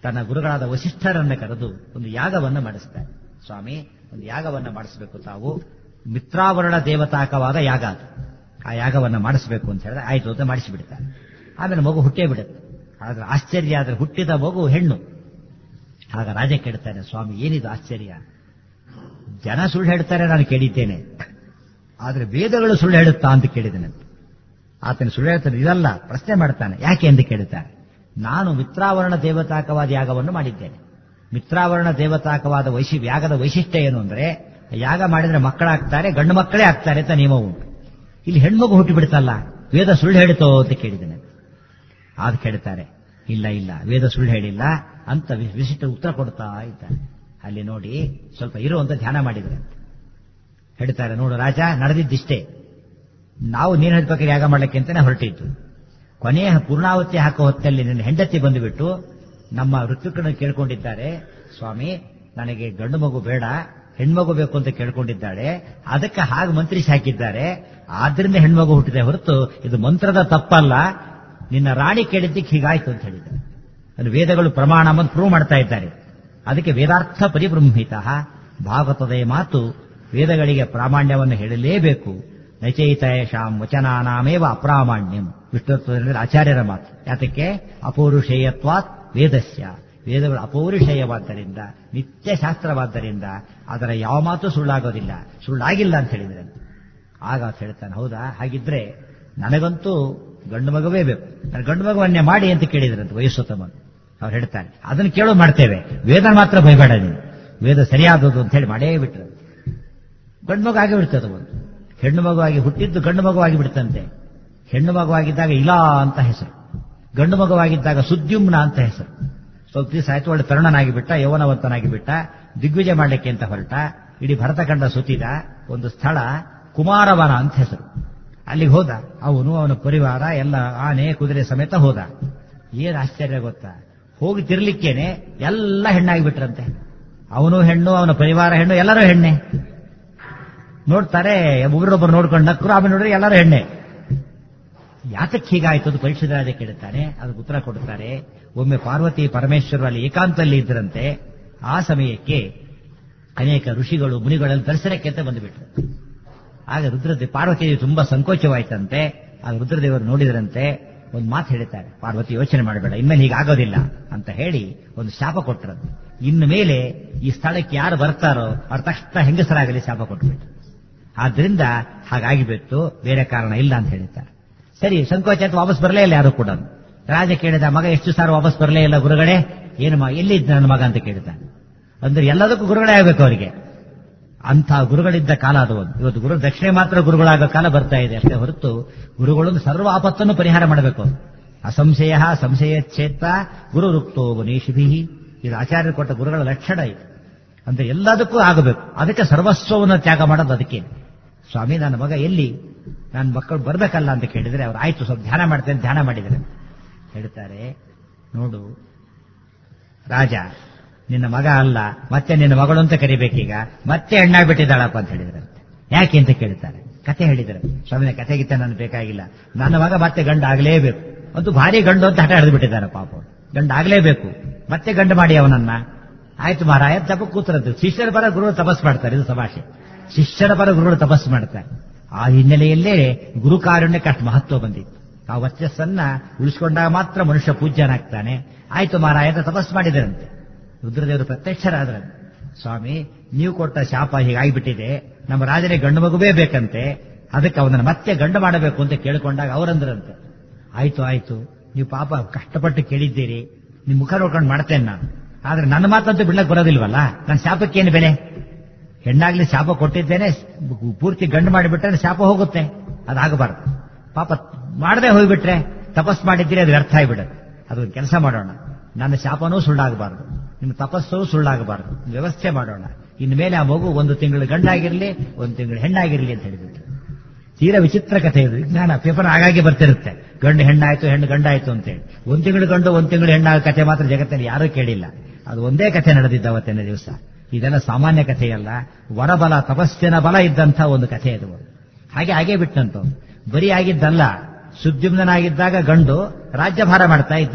ತನ್ನ ಗುರುಗಳಾದ ವಸಿಷ್ಠರನ್ನ ಕರೆದು ಒಂದು ಯಾಗವನ್ನು ಮಾಡಿಸ್ತಾರೆ ಸ್ವಾಮಿ ಒಂದು ಯಾಗವನ್ನು ಮಾಡಿಸಬೇಕು ತಾವು ಮಿತ್ರಾವರಣ ದೇವತಾಕವಾದ ಯಾಗ ಅದು ಆ ಯಾಗವನ್ನು ಮಾಡಿಸಬೇಕು ಅಂತ ಹೇಳಿದ್ರೆ ಆಯ್ತು ಅಂತ ಮಾಡಿಸಿಬಿಡ್ತಾರೆ ಆಮೇಲೆ ಮಗು ಹುಟ್ಟೇ ಬಿಡುತ್ತೆ ಆದ್ರೆ ಆಶ್ಚರ್ಯ ಆದ್ರೆ ಹುಟ್ಟಿದ ಮಗು ಹೆಣ್ಣು ಆಗ ರಾಜ ಕೇಳ್ತಾನೆ ಸ್ವಾಮಿ ಏನಿದು ಆಶ್ಚರ್ಯ ಜನ ಸುಳ್ಳು ಹೇಳ್ತಾರೆ ನಾನು ಕೇಳಿದ್ದೇನೆ ಆದ್ರೆ ವೇದಗಳು ಸುಳ್ಳು ಹೇಳುತ್ತಾ ಅಂತ ಕೇಳಿದ್ದೇನೆ ಆತನ ಸುಳ್ಳು ಹೇಳ್ತಾನೆ ಇದಲ್ಲ ಪ್ರಶ್ನೆ ಮಾಡ್ತಾನೆ ಯಾಕೆ ಎಂದು ಕೇಳುತ್ತಾರೆ ನಾನು ಮಿತ್ರಾವರಣ ದೇವತಾಕವಾದ ಯಾಗವನ್ನು ಮಾಡಿದ್ದೇನೆ ಮಿತ್ರಾವರಣ ದೇವತಾಕವಾದ ವೈಶಿ ಯಾಗದ ವೈಶಿಷ್ಟ್ಯ ಏನು ಅಂದ್ರೆ ಯಾಗ ಮಾಡಿದ್ರೆ ಮಕ್ಕಳಾಗ್ತಾರೆ ಗಂಡು ಮಕ್ಕಳೇ ಆಗ್ತಾರೆ ಅಂತ ನಿಯಮ ಉಂಟು ಇಲ್ಲಿ ಹೆಣ್ಮಗು ಹುಟ್ಟಿ ಬಿಡ್ತಲ್ಲ ವೇದ ಸುಳ್ಳು ಹೇಳ್ತೋ ಅಂತ ಕೇಳಿದ್ದೇನೆ ಆಗ ಕೇಳ್ತಾರೆ ಇಲ್ಲ ಇಲ್ಲ ವೇದ ಸುಳ್ಳು ಹೇಳಿಲ್ಲ ಅಂತ ವಿ- ವಿಶಿಷ್ಟ ಉತ್ತರ ಕೊಡ್ತಾ ಇದ್ದಾರೆ ಅಲ್ಲಿ ನೋಡಿ ಸ್ವಲ್ಪ ಇರೋ ಅಂತ ಧ್ಯಾನ ಮಾಡಿದ್ರೆ ಹೇಳ್ತಾರೆ ನೋಡು ರಾಜ ನಡೆದಿದ್ದಿಷ್ಟೇ ನಾವು ನೀನು ಹೇಳ್ಬೇಕಾದ್ರೆ ಯಾಗ ಮಾಡ್ಲಿಕ್ಕೆ ಅಂತಾನೆ ಹೊರಟಿದ್ದು ಕೊನೆಯ ಪೂರ್ಣಾವತಿ ಹಾಕೋ ಹೊತ್ತಲ್ಲಿ ನನ್ನ ಹೆಂಡತಿ ಬಂದುಬಿಟ್ಟು ನಮ್ಮ ಋತುಕರನ್ನು ಕೇಳ್ಕೊಂಡಿದ್ದಾರೆ ಸ್ವಾಮಿ ನನಗೆ ಗಂಡು ಮಗು ಬೇಡ ಹೆಣ್ಮಗು ಬೇಕು ಅಂತ ಕೇಳ್ಕೊಂಡಿದ್ದಾಳೆ ಅದಕ್ಕೆ ಹಾಗೆ ಮಂತ್ರಿಸಿ ಹಾಕಿದ್ದಾರೆ ಆದ್ರಿಂದ ಹೆಣ್ಮಗು ಹುಟ್ಟಿದೆ ಹೊರತು ಇದು ಮಂತ್ರದ ತಪ್ಪಲ್ಲ ನಿನ್ನ ರಾಣಿ ಕೇಳಿದ್ದಕ್ಕೆ ಹೀಗಾಯ್ತು ಅಂತ ಹೇಳಿದ್ದಾರೆ ಅದು ವೇದಗಳು ಪ್ರಮಾಣ ಅಂತ ಪ್ರೂವ್ ಮಾಡ್ತಾ ಇದ್ದಾರೆ ಅದಕ್ಕೆ ವೇದಾರ್ಥ ಪರಿಬ್ರಹ್ಮಿತ ಭಾಗವತದ ಈ ಮಾತು ವೇದಗಳಿಗೆ ಪ್ರಾಮಾಣ್ಯವನ್ನು ಹೇಳಲೇಬೇಕು ನಚೈತಯಶಾಂ ವಚನಾನಾಮೇವ ಅಪ್ರಾಮಾಣ್ಯಂ ವಿಷ್ಣುತ್ವದಲ್ಲಿ ಆಚಾರ್ಯರ ಮಾತು ಯಾತಕ್ಕೆ ಅಪೌರುಷೇಯತ್ವಾತ್ ವೇದಸ್ಯ ವೇದಗಳು ಅಪೌರುಷೇಯವಾದ್ದರಿಂದ ನಿತ್ಯ ಶಾಸ್ತ್ರವಾದ್ದರಿಂದ ಅದರ ಯಾವ ಮಾತು ಸುಳ್ಳಾಗೋದಿಲ್ಲ ಸುಳ್ಳಾಗಿಲ್ಲ ಅಂತ ಹೇಳಿದ್ರೆ ಆಗ ಆತ ಹೇಳ್ತಾನೆ ಹೌದಾ ಹಾಗಿದ್ರೆ ನನಗಂತೂ ಗಂಡು ಮಗುವೇ ಬೇಕು ನಾನು ಗಂಡು ಮಗುವನ್ನೇ ಮಾಡಿ ಅಂತ ಕೇಳಿದ್ರಂತೆ ವಯಸ್ಸೋತ್ತಮನ್ ಅವ್ರು ಹೇಳ್ತಾರೆ ಅದನ್ನು ಕೇಳೋ ಮಾಡ್ತೇವೆ ವೇದ ಮಾತ್ರ ಭಯಬೇಡ ನೀನು ವೇದ ಸರಿಯಾದದು ಅಂತ ಹೇಳಿ ಮಾಡೇ ಬಿಟ್ರು ಗಂಡು ಮಗು ಆಗಿ ಬಿಡ್ತದೆ ಒಂದು ಹೆಣ್ಣು ಮಗುವಾಗಿ ಹುಟ್ಟಿದ್ದು ಗಂಡು ಮಗುವಾಗಿ ಬಿಡ್ತಂತೆ ಹೆಣ್ಣು ಮಗುವಾಗಿದ್ದಾಗ ಇಲಾ ಅಂತ ಹೆಸರು ಗಂಡು ಮಗುವಾಗಿದ್ದಾಗ ಸುದ್ಯುಮ್ನ ಅಂತ ಹೆಸರು ಸ್ವಲ್ಪ ದಿವಸ ಆಯ್ತು ಒಳ್ಳೆ ತರುಣನಾಗಿ ಬಿಟ್ಟ ಯೌವನವಂತನಾಗಿ ಬಿಟ್ಟ ದಿಗ್ವಿಜಯ ಮಾಡಲಿಕ್ಕೆ ಅಂತ ಹೊರಟ ಇಡೀ ಭರತಖಂಡ ಸುತ್ತಿದ ಒಂದು ಸ್ಥಳ ಕುಮಾರವನ ಅಂತ ಹೆಸರು ಅಲ್ಲಿಗೆ ಹೋದ ಅವನು ಅವನ ಪರಿವಾರ ಎಲ್ಲ ಆನೆ ಕುದುರೆ ಸಮೇತ ಹೋದ ಏನ್ ಆಶ್ಚರ್ಯ ಗೊತ್ತಾ ಹೋಗಿ ತಿರ್ಲಿಕ್ಕೇನೆ ಎಲ್ಲ ಹೆಣ್ಣಾಗಿ ಬಿಟ್ರಂತೆ ಅವನು ಹೆಣ್ಣು ಅವನ ಪರಿವಾರ ಹೆಣ್ಣು ಎಲ್ಲರೂ ಹೆಣ್ಣೆ ನೋಡ್ತಾರೆ ಒಬ್ಬರೊಬ್ಬರು ನೋಡ್ಕೊಂಡು ನಕ್ಕರು ಆಮೇಲೆ ನೋಡಿದ್ರೆ ಎಲ್ಲರೂ ಹೆಣ್ಣೆ ಯಾತಕ್ಕೆ ಹೀಗಾಯ್ತು ಅದು ಪರೀಕ್ಷಿತ ರಾಜ ಕೇಳುತ್ತಾನೆ ಅದಕ್ಕೆ ಉತ್ತರ ಕೊಡುತ್ತಾರೆ ಒಮ್ಮೆ ಪಾರ್ವತಿ ಪರಮೇಶ್ವರರು ಅಲ್ಲಿ ಏಕಾಂತದಲ್ಲಿ ಇದ್ರಂತೆ ಆ ಸಮಯಕ್ಕೆ ಅನೇಕ ಋಷಿಗಳು ಮುನಿಗಳಲ್ಲಿ ದರ್ಶನಕ್ಕೆ ಅಂತ ಬಂದುಬಿಟ್ರು ಆಗ ರುದ್ರದೇವ ಪಾರ್ವತಿ ತುಂಬಾ ಸಂಕೋಚವಾಯ್ತಂತೆ ಆಗ ರುದ್ರದೇವರು ನೋಡಿದ್ರಂತೆ ಒಂದು ಮಾತು ಹೇಳ್ತಾರೆ ಪಾರ್ವತಿ ಯೋಚನೆ ಮಾಡಬೇಡ ಇನ್ಮೇಲೆ ಹೀಗಾಗೋದಿಲ್ಲ ಅಂತ ಹೇಳಿ ಒಂದು ಶಾಪ ಕೊಟ್ಟರಂತೆ ಇನ್ನು ಮೇಲೆ ಈ ಸ್ಥಳಕ್ಕೆ ಯಾರು ಬರ್ತಾರೋ ಅವ್ರ ತಕ್ಷಣ ಹೆಂಗಸರಾಗಲಿ ಶಾಪ ಕೊಟ್ಬಿಟ್ರು ಆದ್ರಿಂದ ಹಾಗಾಗಿಬಿಟ್ಟು ಬೇರೆ ಕಾರಣ ಇಲ್ಲ ಅಂತ ಹೇಳ್ತಾರೆ ಸರಿ ಸಂಕೋಚ ಅಂತ ವಾಪಸ್ ಬರಲೇ ಇಲ್ಲ ಯಾರು ಕೂಡ ರಾಜ ಕೇಳಿದ ಮಗ ಎಷ್ಟು ಸಾರು ವಾಪಸ್ ಬರಲೇ ಇಲ್ಲ ಗುರುಗಳೇ ಏನು ಮ- ಎಲ್ಲಿದ್ದ ನನ್ನ ಮಗ ಅಂತ ಕೇಳಿದ್ದಾನೆ ಅಂದ್ರೆ ಎಲ್ಲದಕ್ಕೂ ಗುರುಗಳೇ ಆಗಬೇಕು ಅವರಿಗೆ ಅಂಥ ಗುರುಗಳಿದ್ದ ಕಾಲ ಅದು ಒಂದು ಇವತ್ತು ಗುರು ದಕ್ಷಿಣೆ ಮಾತ್ರ ಗುರುಗಳಾಗೋ ಕಾಲ ಬರ್ತಾ ಇದೆ ಅಷ್ಟೇ ಹೊರತು ಗುರುಗಳು ಸರ್ವ ಆಪತ್ತನ್ನು ಪರಿಹಾರ ಮಾಡಬೇಕು ಅಸಂಶಯ ಸಂಶಯ ಛೇತ್ತ ಗುರು ರುಕ್ತೋ ವನೇಶಿಭಿ ಇದು ಆಚಾರ್ಯರು ಕೊಟ್ಟ ಗುರುಗಳ ಲಕ್ಷಣ ಇದು ಅಂದ್ರೆ ಎಲ್ಲದಕ್ಕೂ ಆಗಬೇಕು ಅದಕ್ಕೆ ಸರ್ವಸ್ವವನ್ನು ತ್ಯಾಗ ಮಾಡೋದು ಅದಕ್ಕೆ ಸ್ವಾಮಿ ನನ್ನ ಮಗ ಎಲ್ಲಿ ನನ್ನ ಮಕ್ಕಳು ಬರ್ಬೇಕಲ್ಲ ಅಂತ ಕೇಳಿದ್ರೆ ಅವ್ರು ಆಯ್ತು ಸ್ವಲ್ಪ ಧ್ಯಾನ ಮಾಡ್ತೇನೆ ಧ್ಯಾನ ಮಾಡಿದರೆ ಹೇಳ್ತಾರೆ ನೋಡು ರಾಜ ನಿನ್ನ ಮಗ ಅಲ್ಲ ಮತ್ತೆ ನಿನ್ನ ಮಗಳು ಅಂತ ಕರಿಬೇಕೀಗ ಮತ್ತೆ ಹೆಣ್ಣಾಗ್ಬಿಟ್ಟಿದ್ದಾಳಪ್ಪ ಅಂತ ಹೇಳಿದ್ರಂತೆ ಯಾಕೆ ಅಂತ ಕೇಳ್ತಾರೆ ಕತೆ ಹೇಳಿದ್ರೆ ಸ್ವಾಮಿನ ಕತೆ ಗೀತೆ ನನಗೆ ಬೇಕಾಗಿಲ್ಲ ನನ್ನ ಮಗ ಮತ್ತೆ ಗಂಡ ಆಗಲೇಬೇಕು ಅಂತೂ ಭಾರಿ ಗಂಡು ಅಂತ ಹಠ ಹಿಡಿದು ಬಿಟ್ಟಿದ್ದಾರೆ ಪಾಪ ಅವ್ರು. ಗಂಡ ಆಗಲೇಬೇಕು ಮತ್ತೆ ಗಂಡು ಮಾಡಿ ಅವನನ್ನ ಆಯ್ತು ಮಹಾರಾಯ ತಪ್ಪ ಕೂತರದ್ದು ಶಿಷ್ಯರ ಪರ ಗುರುಗಳು ತಪಸ್ ಮಾಡ್ತಾರೆ ಇದು ತಮಾಷೆ ಶಿಷ್ಯರ ಪರ ಗುರುಗಳು ತಪಸ್ಸು ಮಾಡ್ತಾರೆ ಆ ಹಿನ್ನೆಲೆಯಲ್ಲೇ ಗುರು ಕಾರುಣ್ಯಕ್ಕೆ ಅಷ್ಟು ಮಹತ್ವ ಬಂದಿತ್ತು ಆ ವರ್ಚಸ್ಸನ್ನ ಉಳಿಸ್ಕೊಂಡಾಗ ಮಾತ್ರ ಮನುಷ್ಯ ಪೂಜ್ಯನಾಗ್ತಾನೆ ಆಯ್ತು ಮಹಾರಾಯ ಅಂತ ತಪಸ್ ಮಾಡಿದರಂತೆ ರುದ್ರದೇವರು ಪ್ರತ್ಯಕ್ಷರಾದ್ರಂತೆ ಸ್ವಾಮಿ ನೀವು ಕೊಟ್ಟ ಶಾಪ ಹೀಗಾಗಿಬಿಟ್ಟಿದೆ ನಮ್ಮ ರಾಜನಿಗೆ ಗಂಡು ಮಗುವೇ ಬೇಕಂತೆ ಅದಕ್ಕೆ ಅವನನ್ನು ಮತ್ತೆ ಗಂಡು ಮಾಡಬೇಕು ಅಂತ ಕೇಳಿಕೊಂಡಾಗ ಅವರಂದ್ರಂತೆ ಆಯ್ತು ಆಯ್ತು ನೀವು ಪಾಪ ಕಷ್ಟಪಟ್ಟು ಕೇಳಿದ್ದೀರಿ ನಿಮ್ ಮುಖ ನೋಡ್ಕೊಂಡು ಮಾಡ್ತೇನೆ ನಾನು ಆದ್ರೆ ನನ್ನ ಮಾತಂತೂ ಬಿಡ್ಲಕ್ ಬರೋದಿಲ್ವಲ್ಲ ನನ್ನ ಶಾಪಕ್ಕೇನು ಬೆಲೆ ಹೆಣ್ಣಾಗ್ಲಿ ಶಾಪ ಕೊಟ್ಟಿದ್ದೇನೆ ಪೂರ್ತಿ ಗಂಡು ಮಾಡಿಬಿಟ್ರೆ ಶಾಪ ಹೋಗುತ್ತೆ ಅದಾಗಬಾರ್ದು ಪಾಪ ಮಾಡದೆ ಹೋಗ್ಬಿಟ್ರೆ ತಪಸ್ ಮಾಡಿದ್ದೀರಿ ಅದು ವ್ಯರ್ಥ ಆಗಿಬಿಡುತ್ತೆ ಅದೊಂದು ಕೆಲಸ ಮಾಡೋಣ ನನ್ನ ಶಾಪನೂ ಸುಳ್ಳಾಗಬಾರ್ದು ನಿಮ್ಮ ತಪಸ್ಸು ಸುಳ್ಳಾಗಬಾರ್ದು ವ್ಯವಸ್ಥೆ ಮಾಡೋಣ ಇನ್ಮೇಲೆ ಆ ಮಗು ಒಂದು ತಿಂಗಳು ಗಂಡಾಗಿರ್ಲಿ ಒಂದು ತಿಂಗಳು ಹೆಣ್ಣಾಗಿರ್ಲಿ ಅಂತ ಹೇಳಿಬಿಟ್ಟು ತೀರಾ ವಿಚಿತ್ರ ಕಥೆ ಇದು ವಿಜ್ಞಾನ ಪೇಪರ್ ಆಗಾಗ್ಗೆ ಬರ್ತಿರುತ್ತೆ ಗಂಡು ಹೆಣ್ಣಾಯ್ತು ಹೆಣ್ಣು ಗಂಡಾಯ್ತು ಅಂತೇಳಿ ಒಂದ್ ತಿಂಗಳು ಗಂಡು ಒಂದ್ ತಿಂಗಳು ಹೆಣ್ಣಾಗ ಕಥೆ ಮಾತ್ರ ಜಗತ್ತಲ್ಲಿ ಯಾರೂ ಕೇಳಿಲ್ಲ ಅದು ಒಂದೇ ಕಥೆ ನಡೆದಿದ್ದ ಅವತ್ತಿನ ದಿವಸ ಇದೆಲ್ಲ ಸಾಮಾನ್ಯ ಕಥೆಯಲ್ಲ ವರಬಲ ತಪಸ್ಸಿನ ಬಲ ಇದ್ದಂಥ ಒಂದು ಕಥೆ ಅದು ಹಾಗೆ ಹಾಗೆ ಬಿಟ್ಟಂತ ಬರೀ ಆಗಿದ್ದಲ್ಲ ಸುದ್ಯುಮ್ನಾಗಿದ್ದಾಗ ಗಂಡು ರಾಜ್ಯಭಾರ ಮಾಡ್ತಾ ಇದ್ದ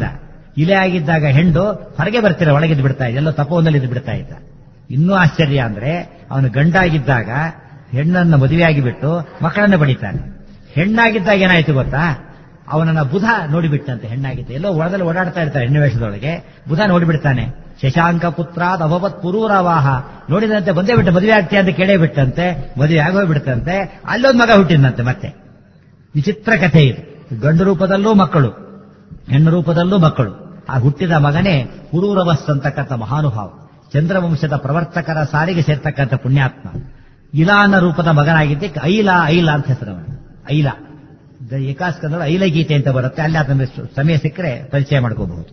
ಇಲೆ ಆಗಿದ್ದಾಗ ಹೆಂಡು ಹೊರಗೆ ಬರ್ತಿರ ಒಳಗಿದ್ದು ಬಿಡ್ತಾ ಇದ್ದ ಎಲ್ಲೋ ತಪೋನಲ್ಲಿ ಇದ್ದು ಬಿಡ್ತಾ ಇದ್ದ ಇನ್ನೂ ಆಶ್ಚರ್ಯ ಅಂದ್ರೆ ಅವನು ಗಂಡಾಗಿದ್ದಾಗ ಹೆಣ್ಣನ್ನ ಮದುವೆಯಾಗಿ ಬಿಟ್ಟು ಮಕ್ಕಳನ್ನ ಬಡಿತಾನೆ ಹೆಣ್ಣಾಗಿದ್ದಾಗ ಏನಾಯ್ತು ಗೊತ್ತಾ ಅವನನ್ನ ಬುಧ ನೋಡಿಬಿಟ್ಟಂತೆ ಹೆಣ್ಣಾಗಿದ್ದ ಎಲ್ಲೋ ಒಳದಲ್ಲಿ ಓಡಾಡ್ತಾ ಇರ್ತಾರೆ ಹೆಣ್ಣು ವೇಷದೊಳಗೆ ಬುಧ ನೋಡಿಬಿಡ್ತಾನೆ ಶಶಾಂಕ ಪುತ್ರಾದ ಅವವತ್ ಪುರೂರವಾಹ ನೋಡಿದಂತೆ ಬಂದೇ ಬಿಟ್ಟು ಮದುವೆ ಆಗ್ತೀಯ ಅಂತ ಕೇಳೇ ಬಿಟ್ಟಂತೆ ಮದುವೆ ಆಗೋಗ್ಬಿಡ್ತಂತೆ ಅಲ್ಲೊಂದು ಮಗ ಹುಟ್ಟಿದಂತೆ ಮತ್ತೆ ವಿಚಿತ್ರ ಕಥೆ ಇದು ಗಂಡು ರೂಪದಲ್ಲೂ ಮಕ್ಕಳು ಹೆಣ್ಣು ರೂಪದಲ್ಲೂ ಮಕ್ಕಳು ಆ ಹುಟ್ಟಿದ ಮಗನೇ ಪುರೂರವಸ್ ಅಂತಕ್ಕಂಥ ಮಹಾನುಭಾವ ಚಂದ್ರವಂಶದ ಪ್ರವರ್ತಕರ ಸಾರಿಗೆ ಸೇರ್ತಕ್ಕಂಥ ಪುಣ್ಯಾತ್ಮ ಇಲಾನ ರೂಪದ ಮಗನಾಗಿದ್ದಕ್ಕೆ ಐಲ ಐಲ ಅಂತ ಹೆಸರವನು ಐಲ ಏಕಾಸ್ಕಂದ್ರೆ ಐಲ ಗೀತೆ ಅಂತ ಬರುತ್ತೆ ಅಲ್ಲಿ ಅದನ್ನು ಸಮಯ ಸಿಕ್ಕರೆ ಪರಿಚಯ ಮಾಡ್ಕೋಬಹುದು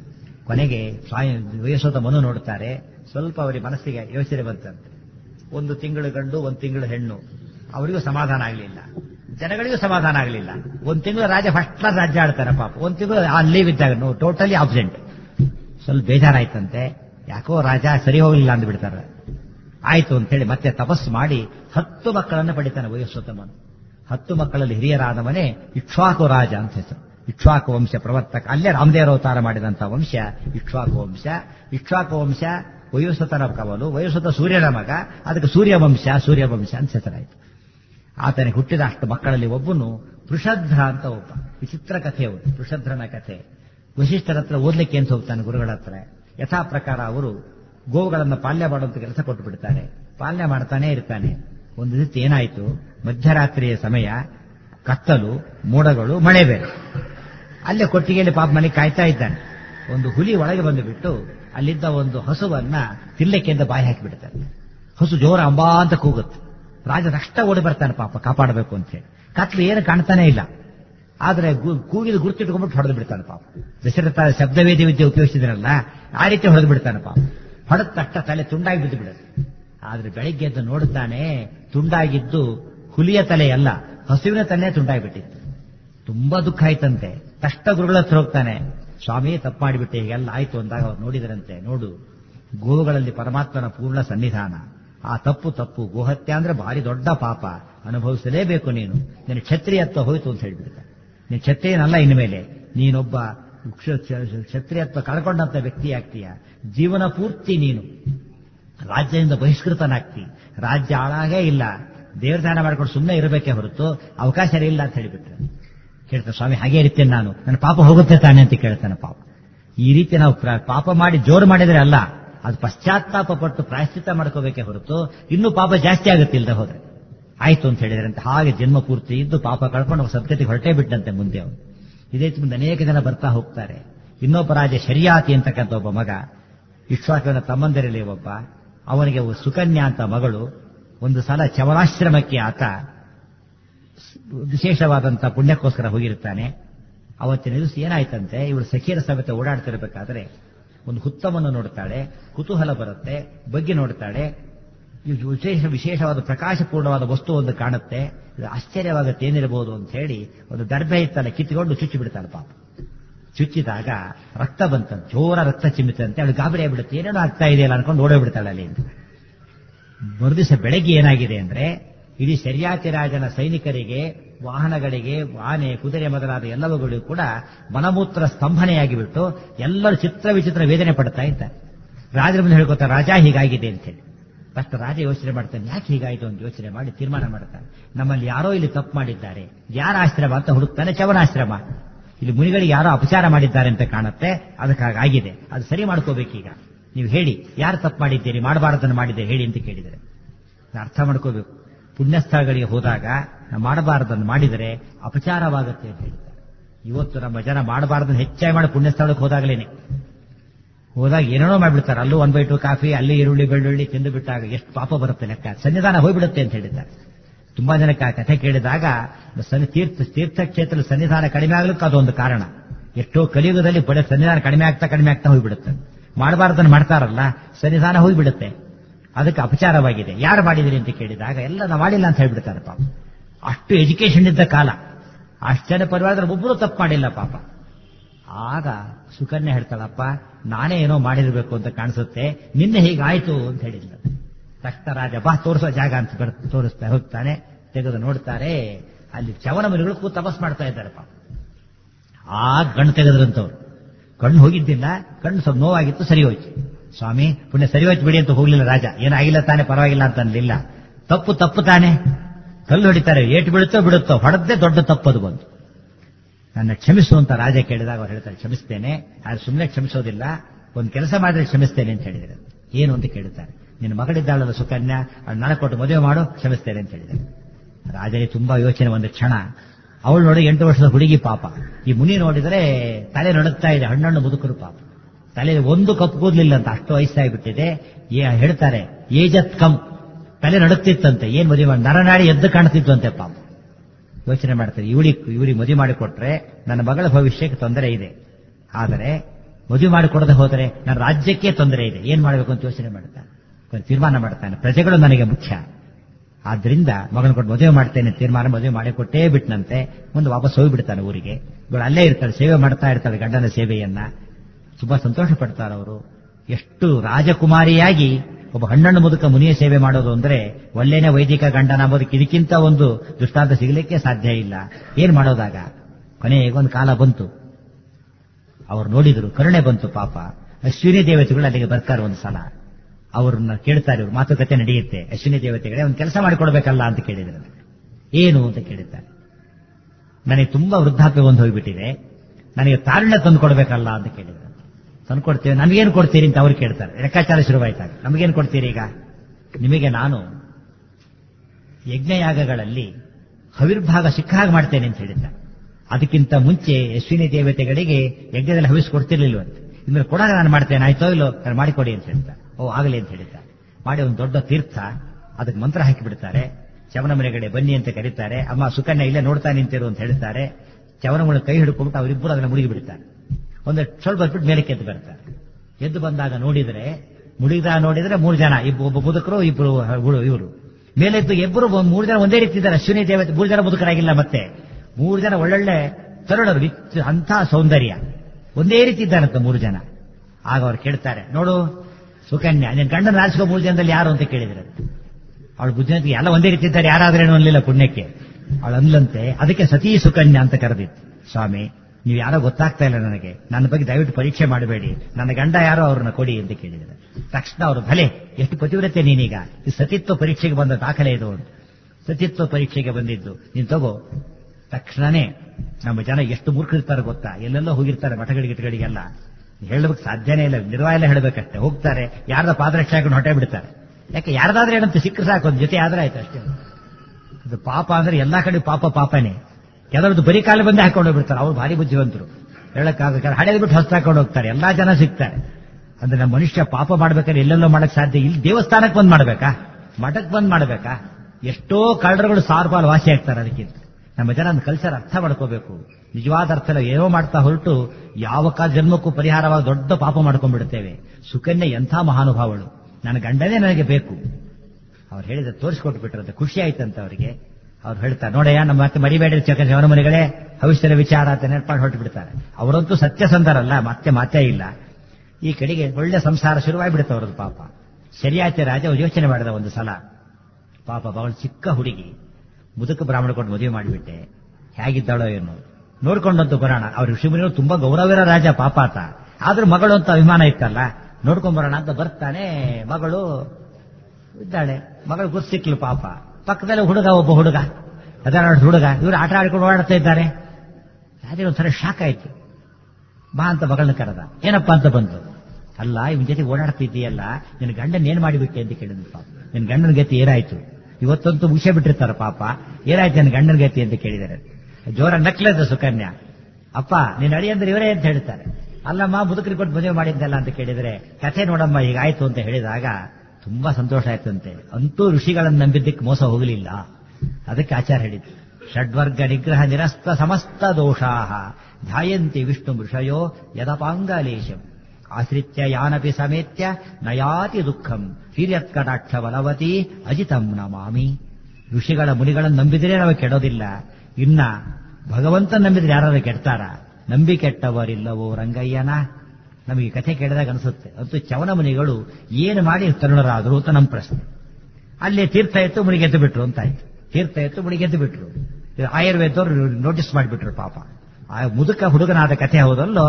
ಕೊನೆಗೆ ಸ್ವಾಮಿ ವಯಸ್ಸೋದ ಮನು ನೋಡುತ್ತಾರೆ ಸ್ವಲ್ಪ ಅವರಿಗೆ ಮನಸ್ಸಿಗೆ ಯೋಚನೆ ಬಂತಂತೆ ಒಂದು ತಿಂಗಳು ಗಂಡು ಒಂದು ತಿಂಗಳು ಹೆಣ್ಣು ಅವರಿಗೂ ಸಮಾಧಾನ ಆಗಲಿಲ್ಲ ಜನಗಳಿಗೂ ಸಮಾಧಾನ ಆಗಲಿಲ್ಲ ಒಂದು ತಿಂಗಳು ರಾಜ ಫಸ್ಟ್ ಕ್ಲಾಸ್ ರಾಜ್ಯ ಆಡ್ತಾರೆ ಪಾಪ ಒಂದು ತಿಂಗಳು ಆ ಲೀವ್ ಇದ್ದಾಗ ಟೋಟಲಿ ಆಬ್ಸೆಂಟ್ ಸ್ವಲ್ಪ ಬೇಜಾರಾಯ್ತಂತೆ ಯಾಕೋ ರಾಜ ಸರಿ ಹೋಗಲಿಲ್ಲ ಅಂದ್ಬಿಡ್ತಾರೆ ಆಯ್ತು ಅಂತೇಳಿ ಮತ್ತೆ ತಪಸ್ಸು ಮಾಡಿ ಹತ್ತು ಮಕ್ಕಳನ್ನು ಪಡಿತಾನೆ ವಯಸ್ಸೋತ್ತಮನು ಹತ್ತು ಮಕ್ಕಳಲ್ಲಿ ಹಿರಿಯರಾದವನೇ ಇಕ್ಷ್ವಾಕು ರಾಜ ಅಂತ ಹೆಸರು ಇಕ್ಷ್ವಾಕು ವಂಶ ಪ್ರವರ್ತಕ ಅಲ್ಲೇ ರಾಮದೇವರ ಅವತಾರ ಮಾಡಿದಂಥ ವಂಶ ಇಕ್ಷ್ವಾಕು ವಂಶ ಇಕ್ಷ್ವಾಕು ವಂಶ ವಯೋಸತನ ಕವಲು ವಯೋಸತ ಸೂರ್ಯನ ಮಗ ಅದಕ್ಕೆ ಸೂರ್ಯವಂಶ ಸೂರ್ಯವಂಶ ಅಂತ ಹೆಸರಾಯಿತು ಆತನಿಗೆ ಹುಟ್ಟಿದ ಅಷ್ಟು ಮಕ್ಕಳಲ್ಲಿ ಒಬ್ಬನು ಪೃಷಧ್ರ ಅಂತ ಒಬ್ಬ ವಿಚಿತ್ರ ಕಥೆ ಅವನು ಪೃಷಧ್ರನ ಕಥೆ ವಶಿಷ್ಠರ ಹತ್ರ ಓದ್ಲಿಕ್ಕೆ ಅಂತ ಹೋಗ್ತಾನೆ ಗುರುಗಳ ಹತ್ರ ಯಥಾ ಪ್ರಕಾರ ಅವರು ಗೋವುಗಳನ್ನು ಪಾಲನೆ ಮಾಡುವಂತ ಕೆಲಸ ಕೊಟ್ಟು ಬಿಡ್ತಾರೆ ಪಾಲನೆ ಮಾಡ್ತಾನೆ ಇರ್ತಾನೆ ಒಂದು ದಿವಸ ಏನಾಯ್ತು ಮಧ್ಯರಾತ್ರಿಯ ಸಮಯ ಕತ್ತಲು ಮೋಡಗಳು ಮಳೆ ಬೇರೆ ಅಲ್ಲೇ ಕೊಟ್ಟಿಗೆಯಲ್ಲಿ ಪಾಪ ಮನೆ ಕಾಯ್ತಾ ಇದ್ದಾನೆ ಒಂದು ಹುಲಿ ಒಳಗೆ ಬಂದು ಬಿಟ್ಟು ಅಲ್ಲಿದ್ದ ಒಂದು ಹಸುವನ್ನ ತಿನ್ನಲಿಕ್ಕೆ ಅಂತ ಬಾಯಿ ಹಾಕಿಬಿಡ್ತಾನೆ ಹಸು ಜೋರ ಅಂಬಾ ಅಂತ ಕೂಗುತ್ತೆ ರಾಜ ತಕ್ಷಣ ಓಡಿ ಬರ್ತಾನೆ ಪಾಪ ಕಾಪಾಡಬೇಕು ಅಂತ ಹೇಳಿ ಕತ್ಲು ಏನು ಕಾಣ್ತಾನೆ ಇಲ್ಲ ಆದ್ರೆ ಕೂಗಿದ ಗುರುತಿಟ್ಕೊಂಡ್ಬಿಟ್ಟು ಹೊಡೆದು ಬಿಡ್ತಾನೆ ಪಾಪ ದಶರಥ ಶಬ್ದವೇದಿ ವಿದ್ಯೆ ಉಪಯೋಗಿಸಿದ್ರಲ್ಲ ಆ ರೀತಿ ಹೊಡೆದು ಬಿಡ್ತಾನೆ ಪಾಪ ಹೊಡೆದ ತಕ್ಷಣ ತಲೆ ತುಂಡಾಗಿ ಬಿದ್ದು ಬಿಡುತ್ತೆ ಆದ್ರೆ ಬೆಳಿಗ್ಗೆ ಎದ್ದು ನೋಡುತ್ತಾನೆ ತುಂಡಾಗಿದ್ದು ಹುಲಿಯ ತಲೆ ಅಲ್ಲ ಹಸುವಿನ ತಲೆ ತುಂಡಾಗಿಬಿಟ್ಟಿತ್ತು ತುಂಬಾ ದುಃಖ ಆಯ್ತಂತೆ ತಕ್ಷಣ ಗುರುಗಳ ಹತ್ರ ಹೋಗ್ತಾನೆ ಸ್ವಾಮಿ ತಪ್ಪು ಮಾಡಿಬಿಟ್ಟೆ ಹೀಗೆಲ್ಲ ಆಯ್ತು ಅಂದಾಗ ಅವ್ರು ನೋಡಿದರಂತೆ ನೋಡು ಗೋವುಗಳಲ್ಲಿ ಪರಮಾತ್ಮನ ಪೂರ್ಣ ಸನ್ನಿಧಾನ ಆ ತಪ್ಪು ತಪ್ಪು ಗೋಹತ್ಯೆ ಅಂದ್ರೆ ಭಾರಿ ದೊಡ್ಡ ಪಾಪ ಅನುಭವಿಸಲೇಬೇಕು ನೀನು ನಿನ್ನ ಕ್ಷತ್ರಿಯತ್ವ ಹೋಯ್ತು ಅಂತ ಹೇಳ್ಬಿಡ್ತಾರೆ ನೀನು ಕ್ಷತ್ರಿಯನಲ್ಲ ಇನ್ಮೇಲೆ ನೀನೊಬ್ಬ ಕ್ಷತ್ರಿಯತ್ವ ಕಳ್ಕೊಂಡಂತ ವ್ಯಕ್ತಿ ಆಗ್ತೀಯ ಜೀವನ ಪೂರ್ತಿ ನೀನು ರಾಜ್ಯದಿಂದ ಬಹಿಷ್ಕೃತನಾಗ್ತಿ ರಾಜ್ಯ ಹಾಳಾಗೇ ಇಲ್ಲ ದೇವ್ರ ಧ್ಯಾನ ಮಾಡ್ಕೊಂಡು ಸುಮ್ಮನೆ ಇರಬೇಕೇ ಹೊರತು ಅವಕಾಶ ಇಲ್ಲ ಅಂತ ಹೇಳಿಬಿಟ್ರೆ ಕೇಳ್ತಾನೆ ಸ್ವಾಮಿ ಹಾಗೆ ಇರ್ತೇನೆ ನಾನು ನನ್ನ ಪಾಪ ಹೋಗುತ್ತೆ ತಾನೆ ಅಂತ ಕೇಳ್ತಾನೆ ಪಾಪ ಈ ರೀತಿ ನಾವು ಪಾಪ ಮಾಡಿ ಜೋರು ಮಾಡಿದ್ರೆ ಅಲ್ಲ ಅದು ಪಶ್ಚಾತ್ತಾಪ ಪಟ್ಟು ಪ್ರಾಯಶ್ಚಿತ್ತ ಮಾಡ್ಕೋಬೇಕೇ ಹೊರತು ಇನ್ನೂ ಪಾಪ ಜಾಸ್ತಿ ಆಗುತ್ತೆ ಇಲ್ಲದೆ ಹೋದ್ರೆ ಆಯ್ತು ಅಂತ ಹೇಳಿದ್ರಂತೆ ಹಾಗೆ ಜನ್ಮ ಪೂರ್ತಿ ಇದ್ದು ಪಾಪ ಕಳ್ಕೊಂಡು ಸದ್ಗತಿಗೆ ಹೊರಟೇ ಬಿಟ್ಟಂತೆ ಮುಂದೆ ಅವನು ಇದೇ ಮುಂದೆ ಅನೇಕ ಜನ ಬರ್ತಾ ಹೋಗ್ತಾರೆ ಇನ್ನೊಬ್ಬ ರಾಜ ಶರಿಯಾತಿ ಅಂತಕ್ಕಂಥ ಒಬ್ಬ ಮಗ ಇಕ್ಷ್ವಾಕನ ತಮ್ಮಂದಿರಲ್ಲಿ ಒಬ್ಬ ಅವನಿಗೆ ಸುಕನ್ಯಾ ಅಂತ ಮಗಳು ಒಂದು ಸಲ ಚವನಾಶ್ರಮಕ್ಕೆ ಆತ ವಿಶೇಷವಾದಂತ ಪುಣ್ಯಕ್ಕೋಸ್ಕರ ಹೋಗಿರ್ತಾನೆ ಅವತ್ತಿನ ದಿವಸ ಏನಾಯ್ತಂತೆ ಇವಳು ಸಖಿಯರ ಸಮೇತ ಓಡಾಡ್ತಿರ್ಬೇಕಾದ್ರೆ ಒಂದು ಹುತ್ತವನ್ನು ನೋಡ್ತಾಳೆ ಕುತೂಹಲ ಬರುತ್ತೆ ಬಗ್ಗೆ ನೋಡ್ತಾಳೆ ವಿಶೇಷ ವಿಶೇಷವಾದ ಪ್ರಕಾಶಪೂರ್ಣವಾದ ವಸ್ತು ಒಂದು ಕಾಣುತ್ತೆ ಇದು ಆಶ್ಚರ್ಯವಾಗುತ್ತೆ ಏನಿರಬಹುದು ಅಂತ ಹೇಳಿ ಒಂದು ದರ್ಬೆ ಇತ್ತಲ್ಲ ಕಿತ್ಕೊಂಡು ಚುಚ್ಚಿ ಬಿಡ್ತಾಳೆ ಪಾಪ ಚುಚ್ಚಿದಾಗ ರಕ್ತ ಬಂತಂತೆ ಜೋರ ರಕ್ತ ಚಿಮ್ಮಿತಂತೆ ಅವಳು ಗಾಬರಿ ಆಗ್ಬಿಡುತ್ತೆ ಏನೇನೋ ಆಗ್ತಾ ಇದೆಯಲ್ಲ ಅನ್ಕೊಂಡು ಓಡೋಗ್ಬಿಡ್ತಾಳೆ ಅಲ್ಲಿ ಮರುದಿವಸ ಬೆಳಗ್ಗೆ ಏನಾಗಿದೆ ಅಂದ್ರೆ ಇಡೀ ಶರ್ಯಾತಿ ರಾಜನ ಸೈನಿಕರಿಗೆ ವಾಹನಗಳಿಗೆ ಆನೆ ಕುದುರೆ ಮೊದಲಾದ ಎಲ್ಲವುಗಳು ಕೂಡ ಮನಮೂತ್ರ ಸ್ತಂಭನೆಯಾಗಿ ಬಿಟ್ಟು ಎಲ್ಲರೂ ಚಿತ್ರ ವಿಚಿತ್ರ ವೇದನೆ ಪಡ್ತಾ ಇದ್ದಾರೆ ರಾಜರ ಮುಂದೆ ಹೇಳ್ಕೊತಾರೆ ರಾಜ ಹೀಗಾಗಿದೆ ಅಂತೇಳಿ ಫಸ್ಟ್ ರಾಜ ಯೋಚನೆ ಮಾಡ್ತಾನೆ ಯಾಕೆ ಹೀಗಾಯಿತು ಅಂತ ಯೋಚನೆ ಮಾಡಿ ತೀರ್ಮಾನ ಮಾಡ್ತಾನೆ ನಮ್ಮಲ್ಲಿ ಯಾರೋ ಇಲ್ಲಿ ತಪ್ಪು ಮಾಡಿದ್ದಾರೆ ಯಾರ ಆಶ್ರಮ ಅಂತ ಹುಡುಕ್ತಾನೆ ಚವನಾಶ್ರಮ ಇಲ್ಲಿ ಮುನಿಗಳಿಗೆ ಯಾರೋ ಅಪಚಾರ ಮಾಡಿದ್ದಾರೆ ಅಂತ ಕಾಣುತ್ತೆ ಅದಕ್ಕಾಗಿದೆ ಅದು ಸರಿ ಮಾಡ್ಕೋಬೇಕೀಗ ನೀವು ಹೇಳಿ ಯಾರು ತಪ್ಪು ಮಾಡಿದ್ದೀರಿ ಮಾಡಬಾರದನ್ನು ಮಾಡಿದ್ದೆ ಹೇಳಿ ಅಂತ ಕೇಳಿದರೆ ಅರ್ಥ ಮಾಡ್ಕೋಬೇಕು ಪುಣ್ಯಸ್ಥಳಗಳಿಗೆ ಹೋದಾಗ ನಾವು ಮಾಡಬಾರದನ್ನು ಮಾಡಿದರೆ ಅಪಚಾರವಾಗುತ್ತೆ ಅಂತ ಹೇಳ್ತಾರೆ ಇವತ್ತು ನಮ್ಮ ಜನ ಮಾಡಬಾರದನ್ನು ಹೆಚ್ಚಾಗಿ ಮಾಡಿ ಪುಣ್ಯಸ್ಥಳಕ್ಕೆ ಹೋದಾಗಲೇನೆ ಹೋದಾಗ ಏನೇನೋ ಮಾಡಿಬಿಡ್ತಾರೆ ಅಲ್ಲೂ ಒನ್ ಬೈ ಟು ಕಾಫಿ ಅಲ್ಲಿ ಈರುಳ್ಳಿ ಬೆಳ್ಳುಳ್ಳಿ ತಿಂದು ಬಿಟ್ಟಾಗ ಎಷ್ಟು ಪಾಪ ಬರುತ್ತೆ ಲೆಕ್ಕ ಸನ್ನಿಧಾನ ಹೋಗ್ಬಿಡುತ್ತೆ ಅಂತ ಹೇಳಿದ್ದಾರೆ ತುಂಬಾ ಜನಕ್ಕೆ ಆ ಕಥೆ ಕೇಳಿದಾಗ ತೀರ್ಥ ತೀರ್ಥಕ್ಷೇತ್ರದ ಸನ್ನಿಧಾನ ಕಡಿಮೆ ಆಗ್ಲಿಕ್ಕೆ ಅದೊಂದು ಕಾರಣ ಎಷ್ಟೋ ಕಲಿಯುಗದಲ್ಲಿ ಬಡ ಸನ್ನಿಧಾನ ಕಡಿಮೆ ಆಗ್ತಾ ಕಡಿಮೆ ಆಗ್ತಾ ಹೋಗ್ಬಿಡುತ್ತೆ ಮಾಡಬಾರ್ದನ್ನು ಮಾಡ್ತಾರಲ್ಲ ಸನ್ನಿಧಾನ ಹೋಗ್ಬಿಡುತ್ತೆ ಅದಕ್ಕೆ ಅಪಚಾರವಾಗಿದೆ ಯಾರು ಮಾಡಿದಿರಿ ಅಂತ ಕೇಳಿದಾಗ ಎಲ್ಲ ನಾವು ಮಾಡಿಲ್ಲ ಅಂತ ಹೇಳ್ಬಿಡ್ತಾರೆ ಪಾಪ ಅಷ್ಟು ಎಜುಕೇಶನ್ ಇದ್ದ ಕಾಲ ಅಷ್ಟು ಜನ ಪರಿವಾರದಲ್ಲಿ ಒಬ್ಬರು ತಪ್ಪು ಮಾಡಿಲ್ಲ ಪಾಪ ಆಗ ಸುಕನ್ಯಾ ಹೇಳ್ತಾಳಪ್ಪ ನಾನೇ ಏನೋ ಮಾಡಿರ್ಬೇಕು ಅಂತ ಕಾಣಿಸುತ್ತೆ ನಿನ್ನೆ ಹೀಗಾಯ್ತು ಅಂತ ಹೇಳಿಲ್ಲ ತಕ್ಷಣ ರಾಜ ಬಾ ತೋರಿಸೋ ಜಾಗ ಅಂತ ಬರ್ತ ತೋರಿಸ್ತಾ ಹೋಗ್ತಾನೆ ತೆಗೆದು ನೋಡ್ತಾರೆ ಅಲ್ಲಿ ಚವನ ಮರಿಗಳು ಕೂತು ತಪಸ್ ಮಾಡ್ತಾ ಇದ್ದಾರೆ ಪಾಪ ಆ ಗಣ್ ತೆಗೆದ್ರಂತವ್ರು ಕಣ್ಣು ಹೋಗಿದ್ದಿಲ್ಲ ಕಣ್ಣು ಸ್ವಲ್ಪ ನೋವಾಗಿತ್ತು ಸರಿ ಹೋಯ್ತು ಸ್ವಾಮಿ ಪುಣ್ಯ ಸರಿ ಹೋಯ್ತು ಬಿಡಿ ಅಂತ ಹೋಗ್ಲಿಲ್ಲ ರಾಜ ಏನಾಗಿಲ್ಲ ತಾನೆ ಪರವಾಗಿಲ್ಲ ಅಂತ ಅನ್ಲಿಲ್ಲ ತಪ್ಪು ತಪ್ಪು ತಾನೆ ಕಲ್ಲು ಹೊಡಿತಾರೆ ಏಟು ಬೀಳುತ್ತೋ ಬಿಡುತ್ತೋ ಹೊಡೆದೇ ದೊಡ್ಡ ತಪ್ಪದು ಬಂತು ನನ್ನ ಕ್ಷಮಿಸು ಅಂತ ರಾಜ ಕೇಳಿದಾಗ ಅವ್ರು ಹೇಳ್ತಾರೆ ಕ್ಷಮಿಸ್ತೇನೆ ಆದ್ರೆ ಸುಮ್ಮನೆ ಕ್ಷಮಿಸೋದಿಲ್ಲ ಒಂದು ಕೆಲಸ ಮಾಡಿದ್ರೆ ಕ್ಷಮಿಸ್ತೇನೆ ಅಂತ ಹೇಳಿದ್ದಾರೆ ಏನು ಅಂತ ಕೇಳುತ್ತಾರೆ ನಿನ್ನ ಮಗಳಿದ್ದಾಳಲ್ಲ ಸುಕನ್ಯಾ ಅವಳು ನಾಳೆ ಕೊಟ್ಟು ಮದುವೆ ಮಾಡು ಕ್ಷಮಿಸ್ತೇನೆ ಅಂತ ಹೇಳಿದ್ದಾರೆ ರಾಜನಿಗೆ ತುಂಬಾ ಯೋಚನೆ ಒಂದು ಕ್ಷಣ ಅವಳು ನೋಡಿ ಎಂಟು ವರ್ಷದ ಹುಡುಗಿ ಪಾಪ ಈ ಮುನಿ ನೋಡಿದರೆ ತಲೆ ನಡುತ್ತಾ ಇದೆ ಹಣ್ಣಣ್ಣು ಮುದುಕರು ಪಾಪ ತಲೆ ಒಂದು ಕಪ್ಪು ಕೂದಲಿಲ್ಲ ಅಂತ ಅಷ್ಟು ವಯಸ್ಸಾಗಿಬಿಟ್ಟಿದೆ ಏ- ಹೇಳ್ತಾರೆ ಏಜತ್ ಕಮ್ ತಲೆ ನಡುತ್ತಿತ್ತಂತೆ ಏನ್ ಮದುವೆ ಮಾಡಿ ನರನಾಡಿ ಎದ್ದು ಕಾಣ್ತಿತ್ತು ಅಂತೆ ಪಾಪ ಯೋಚನೆ ಮಾಡ್ತಾರೆ ಇವಳಿಗೆ ಇವರಿಗೆ ಮದುವೆ ಮಾಡಿಕೊಟ್ರೆ ನನ್ನ ಮಗಳ ಭವಿಷ್ಯಕ್ಕೆ ತೊಂದರೆ ಇದೆ ಆದರೆ ಮದುವೆ ಮಾಡಿಕೊಡದೆ ಹೋದರೆ ನನ್ನ ರಾಜ್ಯಕ್ಕೆ ತೊಂದರೆ ಇದೆ ಏನ್ ಮಾಡಬೇಕು ಅಂತ ಯೋಚನೆ ಮಾಡ್ತಾನೆ ಒಂದು ತೀರ್ಮಾನ ಮಾಡ್ತಾನೆ ಪ್ರಜೆಗಳು ನನಗೆ ಮುಖ್ಯ ಆದ್ರಿಂದ ಮಗನ ಕೊಟ್ಟು ಮದುವೆ ಮಾಡ್ತೇನೆ ತೀರ್ಮಾನ ಮದುವೆ ಮಾಡಿಕೊಟ್ಟೇ ಬಿಟ್ನಂತೆ ಮುಂದೆ ವಾಪಸ್ ಹೋಗಿಬಿಡ್ತಾನೆ ಊರಿಗೆ ಇವಳು ಅಲ್ಲೇ ಇರ್ತಾಳೆ ಸೇವೆ ಮಾಡ್ತಾ ಇರ್ತಾಳೆ ಗಂಡನ ಸೇವೆಯನ್ನ ತುಂಬಾ ಸಂತೋಷ ಪಡ್ತಾರೆ ಅವರು ಎಷ್ಟು ರಾಜಕುಮಾರಿಯಾಗಿ ಒಬ್ಬ ಹಣ್ಣಣ್ಣು ಮುದುಕ ಮುನಿಯ ಸೇವೆ ಮಾಡೋದು ಅಂದ್ರೆ ಒಳ್ಳೆನೆ ವೈದಿಕ ಗಂಡನ ಅಂಬೋದಕ್ಕೆ ಇದಕ್ಕಿಂತ ಒಂದು ದೃಷ್ಟಾಂತ ಸಿಗಲಿಕ್ಕೆ ಸಾಧ್ಯ ಇಲ್ಲ ಏನ್ ಮಾಡೋದಾಗ ಕೊನೆಗೊಂದು ಕಾಲ ಬಂತು ಅವ್ರು ನೋಡಿದ್ರು ಕರುಣೆ ಬಂತು ಪಾಪ ಅಶ್ವಿನಿ ದೇವತೆಗಳು ಅಲ್ಲಿಗೆ ಬರ್ತಾರೆ ಒಂದು ಸಲ ಅವ್ರನ್ನ ಕೇಳ್ತಾರೆ ಇವ್ರು ಮಾತುಕತೆ ನಡೆಯುತ್ತೆ ಅಶ್ವಿನಿ ದೇವತೆಗಳೇ ಒಂದು ಕೆಲಸ ಮಾಡಿಕೊಡ್ಬೇಕಲ್ಲ ಅಂತ ಕೇಳಿದ್ರು ಏನು ಅಂತ ಕೇಳಿದ್ದಾರೆ ನನಗೆ ತುಂಬಾ ವೃದ್ಧಾಪ್ಯ ಒಂದು ಹೋಗ್ಬಿಟ್ಟಿದೆ ನನಗೆ ತಾರುಣ್ಯ ತಂದು ಕೊಡ್ಬೇಕಲ್ಲ ಅಂತ ಕೇಳಿದ್ರು ತಂದು ಕೊಡ್ತೇವೆ ನಮಗೇನು ಕೊಡ್ತೀರಿ ಅಂತ ಅವ್ರು ಕೇಳ್ತಾರೆ ಲೆಕ್ಕಾಚಾರ ಶುರುವಾಯ್ತಾಗ ನಮಗೇನು ಕೊಡ್ತೀರಿ ಈಗ ನಿಮಗೆ ನಾನು ಯಜ್ಞಯಾಗಗಳಲ್ಲಿ ಹವಿರ್ಭಾಗ ಸಿಕ್ಕ ಹಾಗೆ ಮಾಡ್ತೇನೆ ಅಂತ ಹೇಳಿದ್ದ ಅದಕ್ಕಿಂತ ಮುಂಚೆ ಅಶ್ವಿನಿ ದೇವತೆಗಳಿಗೆ ಯಜ್ಞದಲ್ಲಿ ಹವಿಸ್ ಕೊಡ್ತಿರ್ಲಿಲ್ವಂತೆ ಇನ್ನು ಕೊಡಾಗ ನಾನು ಮಾಡ್ತೇನೆ ಆಯ್ತೋ ಇಲ್ಲೋ ನಾನು ಮಾಡಿಕೊಡಿ ಅಂತ ಹೇಳ್ತಾರೆ ಓ ಆಗಲಿ ಅಂತ ಹೇಳಿದ್ದ ಮಾಡಿ ಒಂದು ದೊಡ್ಡ ತೀರ್ಥ ಅದಕ್ಕೆ ಮಂತ್ರ ಹಾಕಿ ಬಿಡ್ತಾರೆ ಚವನ ಮನೆಗಡೆ ಬನ್ನಿ ಅಂತ ಕರೀತಾರೆ ಅಮ್ಮ ಸುಕನ್ಯ ಇಲ್ಲೇ ನೋಡ್ತಾ ನಿಂತಿರು ಅಂತ ಹೇಳ್ತಾರೆ ಚವನ ಮನೆ ಕೈ ಹಿಡ್ಕೊಂಡು ಅವರಿಬ್ಬರು ಅದನ್ನ ಮುಳುಗಿ ಬಿಡ್ತಾರೆ ಒಂದು ಸ್ವಲ್ಪ ಬಿಟ್ಟು ಮೇಲೆ ಎದ್ದು ಬರ್ತಾರೆ ಎದ್ದು ಬಂದಾಗ ನೋಡಿದ್ರೆ ಮುಳುಗಿದ ನೋಡಿದ್ರೆ ಮೂರು ಜನ ಇಬ್ಬ ಒಬ್ಬ ಮುದುಕರು ಇಬ್ಬರು ಹುಡು ಇವರು ಮೇಲೆದ್ದು ಇಬ್ಬರು ಮೂರು ಜನ ಒಂದೇ ರೀತಿ ಇದ್ದಾರೆ ಅಶ್ವಿನಿ ದೇವತೆ ಮೂರು ಜನ ಮುದುಕರಾಗಿಲ್ಲ ಮತ್ತೆ ಮೂರು ಜನ ಒಳ್ಳೊಳ್ಳೆ ತರುಣರು ವಿಚ್- ಅಂಥ ಸೌಂದರ್ಯ ಒಂದೇ ರೀತಿ ಇದ್ದಾರಂತ ಮೂರು ಜನ ಆಗ ಅವ್ರು ಕೇಳ್ತಾರೆ ನೋಡು ಸುಕನ್ಯಾ ನಿನ್ ಗಂಡನ ರಾಜಿಸ್ಕೋ ಮೂರು ಜನದಲ್ಲಿ ಯಾರು ಅಂತ ಕೇಳಿದ್ರೆ ಅವಳು ಬುದ್ಧಿವಂತಿಗೆ ಎಲ್ಲ ಒಂದೇ ರೀತಿ ಇದ್ದಾರೆ ಯಾರಾದ್ರೇನು ಅನ್ಲಿಲ್ಲ ಪುಣ್ಯಕ್ಕೆ ಅವಳು ಅನ್ಲಂತೆ ಅದಕ್ಕೆ ಸತೀ ಸುಕನ್ಯಾ ಅಂತ ಕರೆದಿತ್ತು ಸ್ವಾಮಿ ನೀವು ಯಾರೋ ಗೊತ್ತಾಗ್ತಾ ಇಲ್ಲ ನನಗೆ ನನ್ನ ಬಗ್ಗೆ ದಯವಿಟ್ಟು ಪರೀಕ್ಷೆ ಮಾಡಬೇಡಿ ನನ್ನ ಗಂಡ ಯಾರೋ ಅವ್ರನ್ನ ಕೊಡಿ ಅಂತ ಕೇಳಿದರೆ ತಕ್ಷಣ ಅವರು ಭಲೆ ಎಷ್ಟು ಪತಿವ್ರತೆ ನೀನೀಗ ಈ ಸತಿತ್ವ ಪರೀಕ್ಷೆಗೆ ಬಂದ ದಾಖಲೆ ಇದು ಅಂತ ಸತಿತ್ವ ಪರೀಕ್ಷೆಗೆ ಬಂದಿದ್ದು ನೀನ್ ತಗೋ ತಕ್ಷಣನೇ ನಮ್ಮ ಜನ ಎಷ್ಟು ಮೂರ್ಖರಿರ್ತಾರೆ ಗೊತ್ತಾ ಎಲ್ಲೆಲ್ಲೋ ಹೋಗಿರ್ತಾರೆ ಮಠಗಳಿಗೆ ಗಿಟಗಳಿಗೆಲ್ಲ ಹೇಳಬೇಕು ಸಾಧ್ಯನೇ ಇಲ್ಲ ನಿರ್ವಾಹ ಎಲ್ಲ ಹೇಳಬೇಕಷ್ಟೇ ಹೋಗ್ತಾರೆ ಯಾರ್ದ ಪಾದರಕ್ಷೆ ಹಾಕೊಂಡು ಹೊಟ್ಟೆ ಬಿಡ್ತಾರೆ ಯಾಕೆ ಯಾರ್ದಾದ್ರೆ ಏನಂತ ಸಿಕ್ಕರೆ ಸಾಕು ಒಂದು ಜೊತೆ ಆದ್ರೆ ಆಯ್ತು ಅಷ್ಟೇ ಅದು ಪಾಪ ಅಂದ್ರೆ ಎಲ್ಲಾ ಕಡೆ ಪಾಪ ಪಾಪನೇ ಕೆಲವರದ್ದು ಬರೀ ಕಾಲ ಬಂದೇ ಹಾಕೊಂಡು ಹೋಗ್ಬಿಡ್ತಾರೆ ಅವ್ರು ಭಾರಿ ಬುದ್ಧಿವಂತರು ಹೇಳಕ್ಕಾಗ ಹಡೆದು ಬಿಟ್ಟು ಹೊಸ ಹಾಕೊಂಡು ಹೋಗ್ತಾರೆ ಎಲ್ಲಾ ಜನ ಸಿಗ್ತಾರೆ ಅಂದ್ರೆ ನಮ್ಮ ಮನುಷ್ಯ ಪಾಪ ಮಾಡ್ಬೇಕಾದ್ರೆ ಎಲ್ಲೆಲ್ಲೋ ಮಾಡಕ್ ಸಾಧ್ಯ ಇಲ್ಲಿ ದೇವಸ್ಥಾನಕ್ಕೆ ಬಂದ್ ಮಾಡ್ಬೇಕಾ ಮಠಕ್ಕೆ ಬಂದ್ ಮಾಡ್ಬೇಕಾ ಎಷ್ಟೋ ಕಳ್ಳರುಗಳು ಸಾವಿರ ಪಾಲು ವಾಸಿ ಆಗ್ತಾರೆ ಅದಕ್ಕಿಂತ ನಮ್ಮ ಜನ ಕಲ್ಚರ್ ಅರ್ಥ ಮಾಡ್ಕೋಬೇಕು ನಿಜವಾದ ಅರ್ಥ ಇಲ್ಲ ಏನೋ ಮಾಡ್ತಾ ಹೊರಟು ಯಾವ ಕಾಲ ಜನ್ಮಕ್ಕೂ ಪರಿಹಾರವಾಗಿ ದೊಡ್ಡ ಪಾಪ ಮಾಡ್ಕೊಂಡ್ಬಿಡ್ತೇವೆ ಸುಕನ್ಯೆ ಎಂಥ ಮಹಾನುಭಾವಳು ನನ್ನ ಗಂಡನೇ ನನಗೆ ಬೇಕು ಅವ್ರು ಹೇಳಿದ ತೋರಿಸ್ಕೊಟ್ಟು ಬಿಟ್ರಂತೆ ಖುಷಿ ಆಯ್ತಂತ ಅವರಿಗೆ ಅವ್ರು ಹೇಳ್ತಾರೆ ನೋಡಯ್ಯ ನಮ್ಮ ಮತ್ತೆ ಮರಿಬೇಡಿ ಚಕ ಜವನ ಮನೆಗಳೇ ಭವಿಷ್ಯದ ವಿಚಾರ ಅಂತ ನೆನಪಾಡು ಹೊರಟು ಬಿಡ್ತಾರೆ ಅವರಂತೂ ಸತ್ಯಸಂಧರಲ್ಲ ಮತ್ತೆ ಮಾತೇ ಇಲ್ಲ ಈ ಕಡೆಗೆ ಒಳ್ಳೆ ಸಂಸಾರ ಶುರುವಾಗಿಬಿಡುತ್ತೆ ಅವ್ರದ್ದು ಪಾಪ ಸರಿಯಾಯ್ತು ರಾಜ ಅವ್ರು ಯೋಚನೆ ಮಾಡಿದ ಒಂದು ಸಲ ಪಾಪ ಅವಳು ಚಿಕ್ಕ ಹುಡುಗಿ ಮುದುಕ ಬ್ರಾಹ್ಮಣ ಕೊಟ್ಟು ಮದುವೆ ಮಾಡಿಬಿಟ್ಟೆ ಹೇಗಿದ್ದಾಳೋ ಏನು ನೋಡ್ಕೊಂಡಂತೂ ಬರೋಣ ಅವ್ರ ಋಷಿಮುನಿಗಳು ತುಂಬಾ ಗೌರವಿರ ರಾಜ ಪಾಪಾತ ಆದ್ರೂ ಮಗಳು ಅಂತ ಅಭಿಮಾನ ಇತ್ತಲ್ಲ ನೋಡ್ಕೊಂಡ್ ಬರೋಣ ಅಂತ ಬರ್ತಾನೆ ಮಗಳು ಇದ್ದಾಳೆ ಮಗಳು ಗುರ್ತು ಸಿಕ್ಲು ಪಾಪ ಪಕ್ಕದಲ್ಲಿ ಹುಡುಗ ಒಬ್ಬ ಹುಡುಗ ಅದರ ಹುಡುಗ ಇವರು ಆಟ ಆಡ್ಕೊಂಡು ಓಡಾಡ್ತಾ ಇದ್ದಾರೆ ಅದೇ ಒಂಥರ ಶಾಕ್ ಆಯ್ತು ಬಾ ಅಂತ ಮಗಳನ್ನ ಕರೆದ ಏನಪ್ಪಾ ಅಂತ ಬಂತು ಅಲ್ಲ ಇವನ್ ಜೊತೆ ಓಡಾಡ್ತಿದ್ದೀಯಲ್ಲ ನಿನ್ನ ಗಂಡನ್ ಏನ್ ಮಾಡಿಬಿಟ್ಟೆ ಅಂತ ಕೇಳಿದ್ರು ಪಾಪ ನಿನ್ನ ಗಂಡನ ಗತಿ ಏನಾಯ್ತು ಇವತ್ತಂತೂ ಮುಗಿಸೇ ಬಿಟ್ಟಿರ್ತಾರ ಪಾಪ ಏನಾಯ್ತು ನನ್ನ ಗಂಡನ ಗತಿ ಅಂತ ಕೇಳಿದ್ದಾರೆ ಜೋರ ನಕ್ಲದ ಸುಕನ್ಯಾ ಅಪ್ಪ ನಿನ್ನ ಅಡಿ ಅಂದ್ರೆ ಇವರೇ ಅಂತ ಹೇಳ್ತಾರೆ ಅಲ್ಲಮ್ಮ ಮುದುಕರಿಗೆ ಕೊಟ್ಟು ಮದುವೆ ಮಾಡಿದ್ದಲ್ಲ ಅಂತ ಕೇಳಿದ್ರೆ ಕಥೆ ನೋಡಮ್ಮ ಹೀಗಾಯ್ತು ಅಂತ ಹೇಳಿದಾಗ ತುಂಬಾ ಸಂತೋಷ ಆಯ್ತಂತೆ ಅಂತೂ ಋಷಿಗಳನ್ನು ನಂಬಿದ್ದಕ್ಕೆ ಮೋಸ ಹೋಗಲಿಲ್ಲ ಅದಕ್ಕೆ ಆಚಾರ ಹೇಳಿದ್ರು ಷಡ್ವರ್ಗ ನಿಗ್ರಹ ನಿರಸ್ತ ಸಮಸ್ತ ದೋಷಾಹ ಧ್ಯಾಯಂತಿ ವಿಷ್ಣು ಋಷಯೋ ಯದಪಾಂಗಲೇಶಂ ಆಶ್ರಿತ್ಯ ಯಾನಪಿ ಸಮೇತ್ಯ ನಯಾತಿ ದುಃಖಂ ಹಿರಿಯತ್ಕಟಾಕ್ಷ ಬಲವತಿ ಅಜಿತಂ ನಮಾಮಿ ಋಷಿಗಳ ಮುನಿಗಳನ್ನು ನಂಬಿದರೆ ನಾವು ಕೆಡೋದಿಲ್ಲ ಇನ್ನ ಭಗವಂತ ನಂಬಿದ್ರೆ ಯಾರು ಕೆಡ್ತಾರ ನಂಬಿ ಕೆಟ್ಟವರಿಲ್ಲವೋ ರಂಗಯ್ಯನ ನಮಗೆ ಕಥೆ ಕೇಳಿದಾಗ ಅನಿಸುತ್ತೆ ಅಂತೂ ಚವನ ಮುನಿಗಳು ಏನು ಮಾಡಿ ತರುಣರಾದರು ಅಂತ ನಮ್ಮ ಪ್ರಶ್ನೆ ಅಲ್ಲಿ ತೀರ್ಥ ಎತ್ತು ಮುನಿಗೆದ್ದು ಬಿಟ್ರು ಅಂತ ಆಯ್ತು ತೀರ್ಥ ಎತ್ತು ಮುನಿಗೆದ್ದು ಬಿಟ್ರು ಇದು ಆಯುರ್ವೇದವ್ರು ನೋಟಿಸ್ ಮಾಡಿಬಿಟ್ರು ಪಾಪ ಆ ಮುದುಕ ಹುಡುಗನಾದ ಕಥೆ ಹೌದಲ್ಲೋ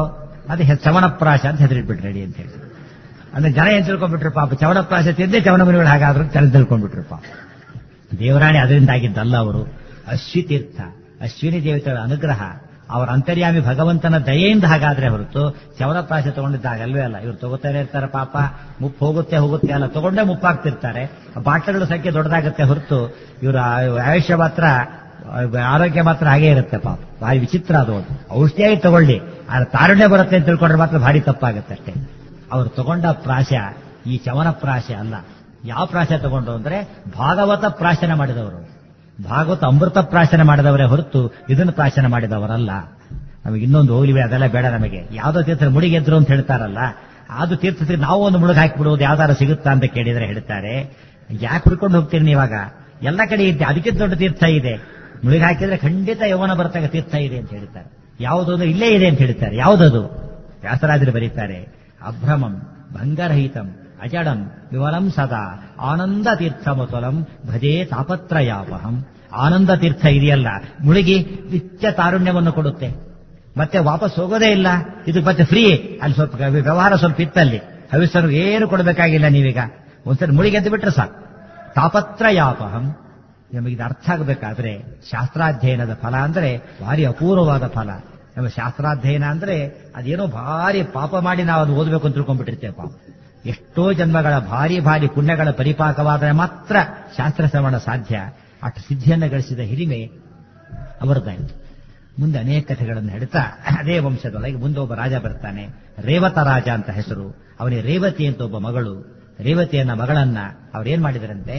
ಅದೇ ಹೆ- ಚವನಪ್ರಾಶ ಅಂತ ಹೆದರಿಟ್ಬಿಟ್ರು ರೆಡಿ ಅಂತ ಹೇಳಿ ಅಂದ್ರೆ ಜನ ಏನ್ ತಿಳ್ಕೊಂಡ್ಬಿಟ್ರು ಪಾಪ ಚವನಪ್ರಾಶ ತಿಂದೇ ಚವನ ಮನೆಗಳು ಹಾಗಾದ್ರು ಜನ ತಿಳ್ಕೊಂಡ್ಬಿಟ್ರು ಪಾಪ ದೇವರಾಣಿ ಅದರಿಂದ ಆಗಿದ್ದಲ್ಲ ಅವರು ಅಶ್ವಿತೀರ್ಥ ಅಶ್ವಿನಿ ದೇವತೆಗಳ ಅನುಗ್ರಹ ಅವರ ಅಂತರ್ಯಾಮಿ ಭಗವಂತನ ದಯೆಯಿಂದ ಹಾಗಾದ್ರೆ ಹೊರತು ಚವನಪ್ರಾಶ ತಗೊಂಡಿದ್ದಾಗ ಅಲ್ವೇ ಅಲ್ಲ ಇವ್ರು ತಗೋತಾನೆ ಇರ್ತಾರೆ ಪಾಪ ಮುಪ್ಪು ಹೋಗುತ್ತೆ ಹೋಗುತ್ತೆ ಅಲ್ಲ ತಗೊಂಡೇ ಮುಪ್ಪಾಗ್ತಿರ್ತಾರೆ ಬಾಟ್ಲುಗಳ ಸಂಖ್ಯೆ ದೊಡ್ಡದಾಗುತ್ತೆ ಹೊರತು ಇವರ ಆಯುಷ್ಯ ಮಾತ್ರ ಆರೋಗ್ಯ ಮಾತ್ರ ಹಾಗೆ ಇರುತ್ತೆ ಪಾಪ ಭಾರಿ ವಿಚಿತ್ರ ಅದು ಒಂದು ಔಷಧಿಯಾಗಿ ತಗೊಳ್ಳಿ ಆದ್ರೆ ತಾರುಣ್ಯ ಬರುತ್ತೆ ಅಂತ ತಿಳ್ಕೊಂಡ್ರೆ ಮಾತ್ರ ಭಾರಿ ತಪ್ಪಾಗುತ್ತೆ ಅಷ್ಟೇ ಅವರು ತಗೊಂಡ ಪ್ರಾಶ ಈ ಚವನ ಪ್ರಾಶ ಅಲ್ಲ ಯಾವ ಪ್ರಾಶ ತಗೊಂಡು ಅಂದ್ರೆ ಭಾಗವತ ಪ್ರಾಶನ ಮಾಡಿದವರು ಭಾಗವತ ಅಮೃತ ಪ್ರಾಶನ ಮಾಡಿದವರೇ ಹೊರತು ಇದನ್ನು ಪ್ರಾಶನ ಮಾಡಿದವರಲ್ಲ ನಮಗೆ ಇನ್ನೊಂದು ಹೋಗ್ಲಿ ಬಿಡಿ, ಅದೆಲ್ಲ ಬೇಡ ನಮಗೆ ಯಾವ್ದೋ ತೀರ್ಥ ಮುಡಿಗೆದ್ರು ಅಂತ ಹೇಳ್ತಾರಲ್ಲ ಅದು ತೀರ್ಥಕ್ಕೆ ನಾವು ಒಂದು ಮುಳುಗ್ ಹಾಕಿಬಿಡುವುದು ಯಾವ್ದಾರು ಸಿಗುತ್ತಾ ಅಂತ ಕೇಳಿದ್ರೆ ಹೇಳ್ತಾರೆ ಯಾಕೆ ಹುಡ್ಕೊಂಡು ಹೋಗ್ತೀರಿ ನೀವಾಗ ಎಲ್ಲ ಕಡೆ ಇದ್ದೆ ಅದಕ್ಕಿಂತ ದೊಡ್ಡ ತೀರ್ಥ ಇದೆ ಮುಳುಗಿ ಹಾಕಿದ್ರೆ ಖಂಡಿತ ಯೌವನ ಬರ್ತಾಗ ತೀರ್ಥ ಇದೆ ಅಂತ ಹೇಳ್ತಾರೆ ಯಾವುದು ಅಂದ್ರೆ ಇಲ್ಲೇ ಇದೆ ಅಂತ ಹೇಳ್ತಾರೆ ಯಾವುದದು ವ್ಯಾಸರಾಜರು ಬರೀತಾರೆ ಅಭ್ರಮಂ ಭಂಗರಹಿತಂ ಅಜಡಂ ವಿಮಲಂ ಸದಾ ಆನಂದ ತೀರ್ಥಮತುಲಂ ಭಜೇ ತಾಪತ್ರಯಾವಹಂ ಆನಂದ ತೀರ್ಥ ಇದೆಯಲ್ಲ ಮುಳುಗಿ ನಿತ್ಯ ತಾರುಣ್ಯವನ್ನು ಕೊಡುತ್ತೆ ಮತ್ತೆ ವಾಪಸ್ ಹೋಗೋದೇ ಇಲ್ಲ ಇದು ಮತ್ತೆ ಫ್ರೀ ಅಲ್ಲಿ ಸ್ವಲ್ಪ ವ್ಯವಹಾರ ಸ್ವಲ್ಪ ಇತ್ತಲ್ಲಿ ಹವಿಸ್ಸರು ಏನು ಕೊಡಬೇಕಾಗಿಲ್ಲ ನೀವೀಗ ಒಂದ್ಸರಿ ಮುಳುಗಿ ಎದ್ದು ಬಿಟ್ರೆ ಸಾಕು ತಾಪತ್ರಯಾಪಹಂ ನಮಗೆ ಇದು ಅರ್ಥ ಆಗಬೇಕಾದ್ರೆ ಶಾಸ್ತ್ರಾಧ್ಯಯನದ ಫಲ ಅಂದ್ರೆ ಭಾರಿ ಅಪೂರ್ವವಾದ ಫಲ ನಮ್ಮ ಶಾಸ್ತ್ರಾಧ್ಯಯನ ಅಂದ್ರೆ ಅದೇನೋ ಭಾರಿ ಪಾಪ ಮಾಡಿ ನಾವು ಅದು ಓದಬೇಕು ಅಂತ ತಿಳ್ಕೊಂಡ್ಬಿಟ್ಟಿರ್ತೇವೆ ಪಾಪ ಎಷ್ಟೋ ಜನ್ಮಗಳ ಭಾರಿ ಭಾರಿ ಪುಣ್ಯಗಳ ಪರಿಪಾಕವಾದರೆ ಮಾತ್ರ ಶಾಸ್ತ್ರ ಶ್ರವಣ ಸಾಧ್ಯ ಅಷ್ಟು ಸಿದ್ಧಿಯನ್ನು ಗಳಿಸಿದ ಹಿರಿಮೆ ಅವರದಾಯಿತು ಮುಂದೆ ಅನೇಕ ಕಥೆಗಳನ್ನು ಹೇಳ್ತಾ ಅದೇ ವಂಶದೊಳಗೆ ಮುಂದೆ ಒಬ್ಬ ರಾಜ ಬರ್ತಾನೆ ರೇವತ ರಾಜ ಅಂತ ಹೆಸರು ಅವನಿಗೆ ರೇವತಿ ಅಂತ ಒಬ್ಬ ಮಗಳು ರೇವತಿಯನ್ನ ಮಗಳನ್ನ ಅವ್ರೇನ್ ಮಾಡಿದರಂತೆ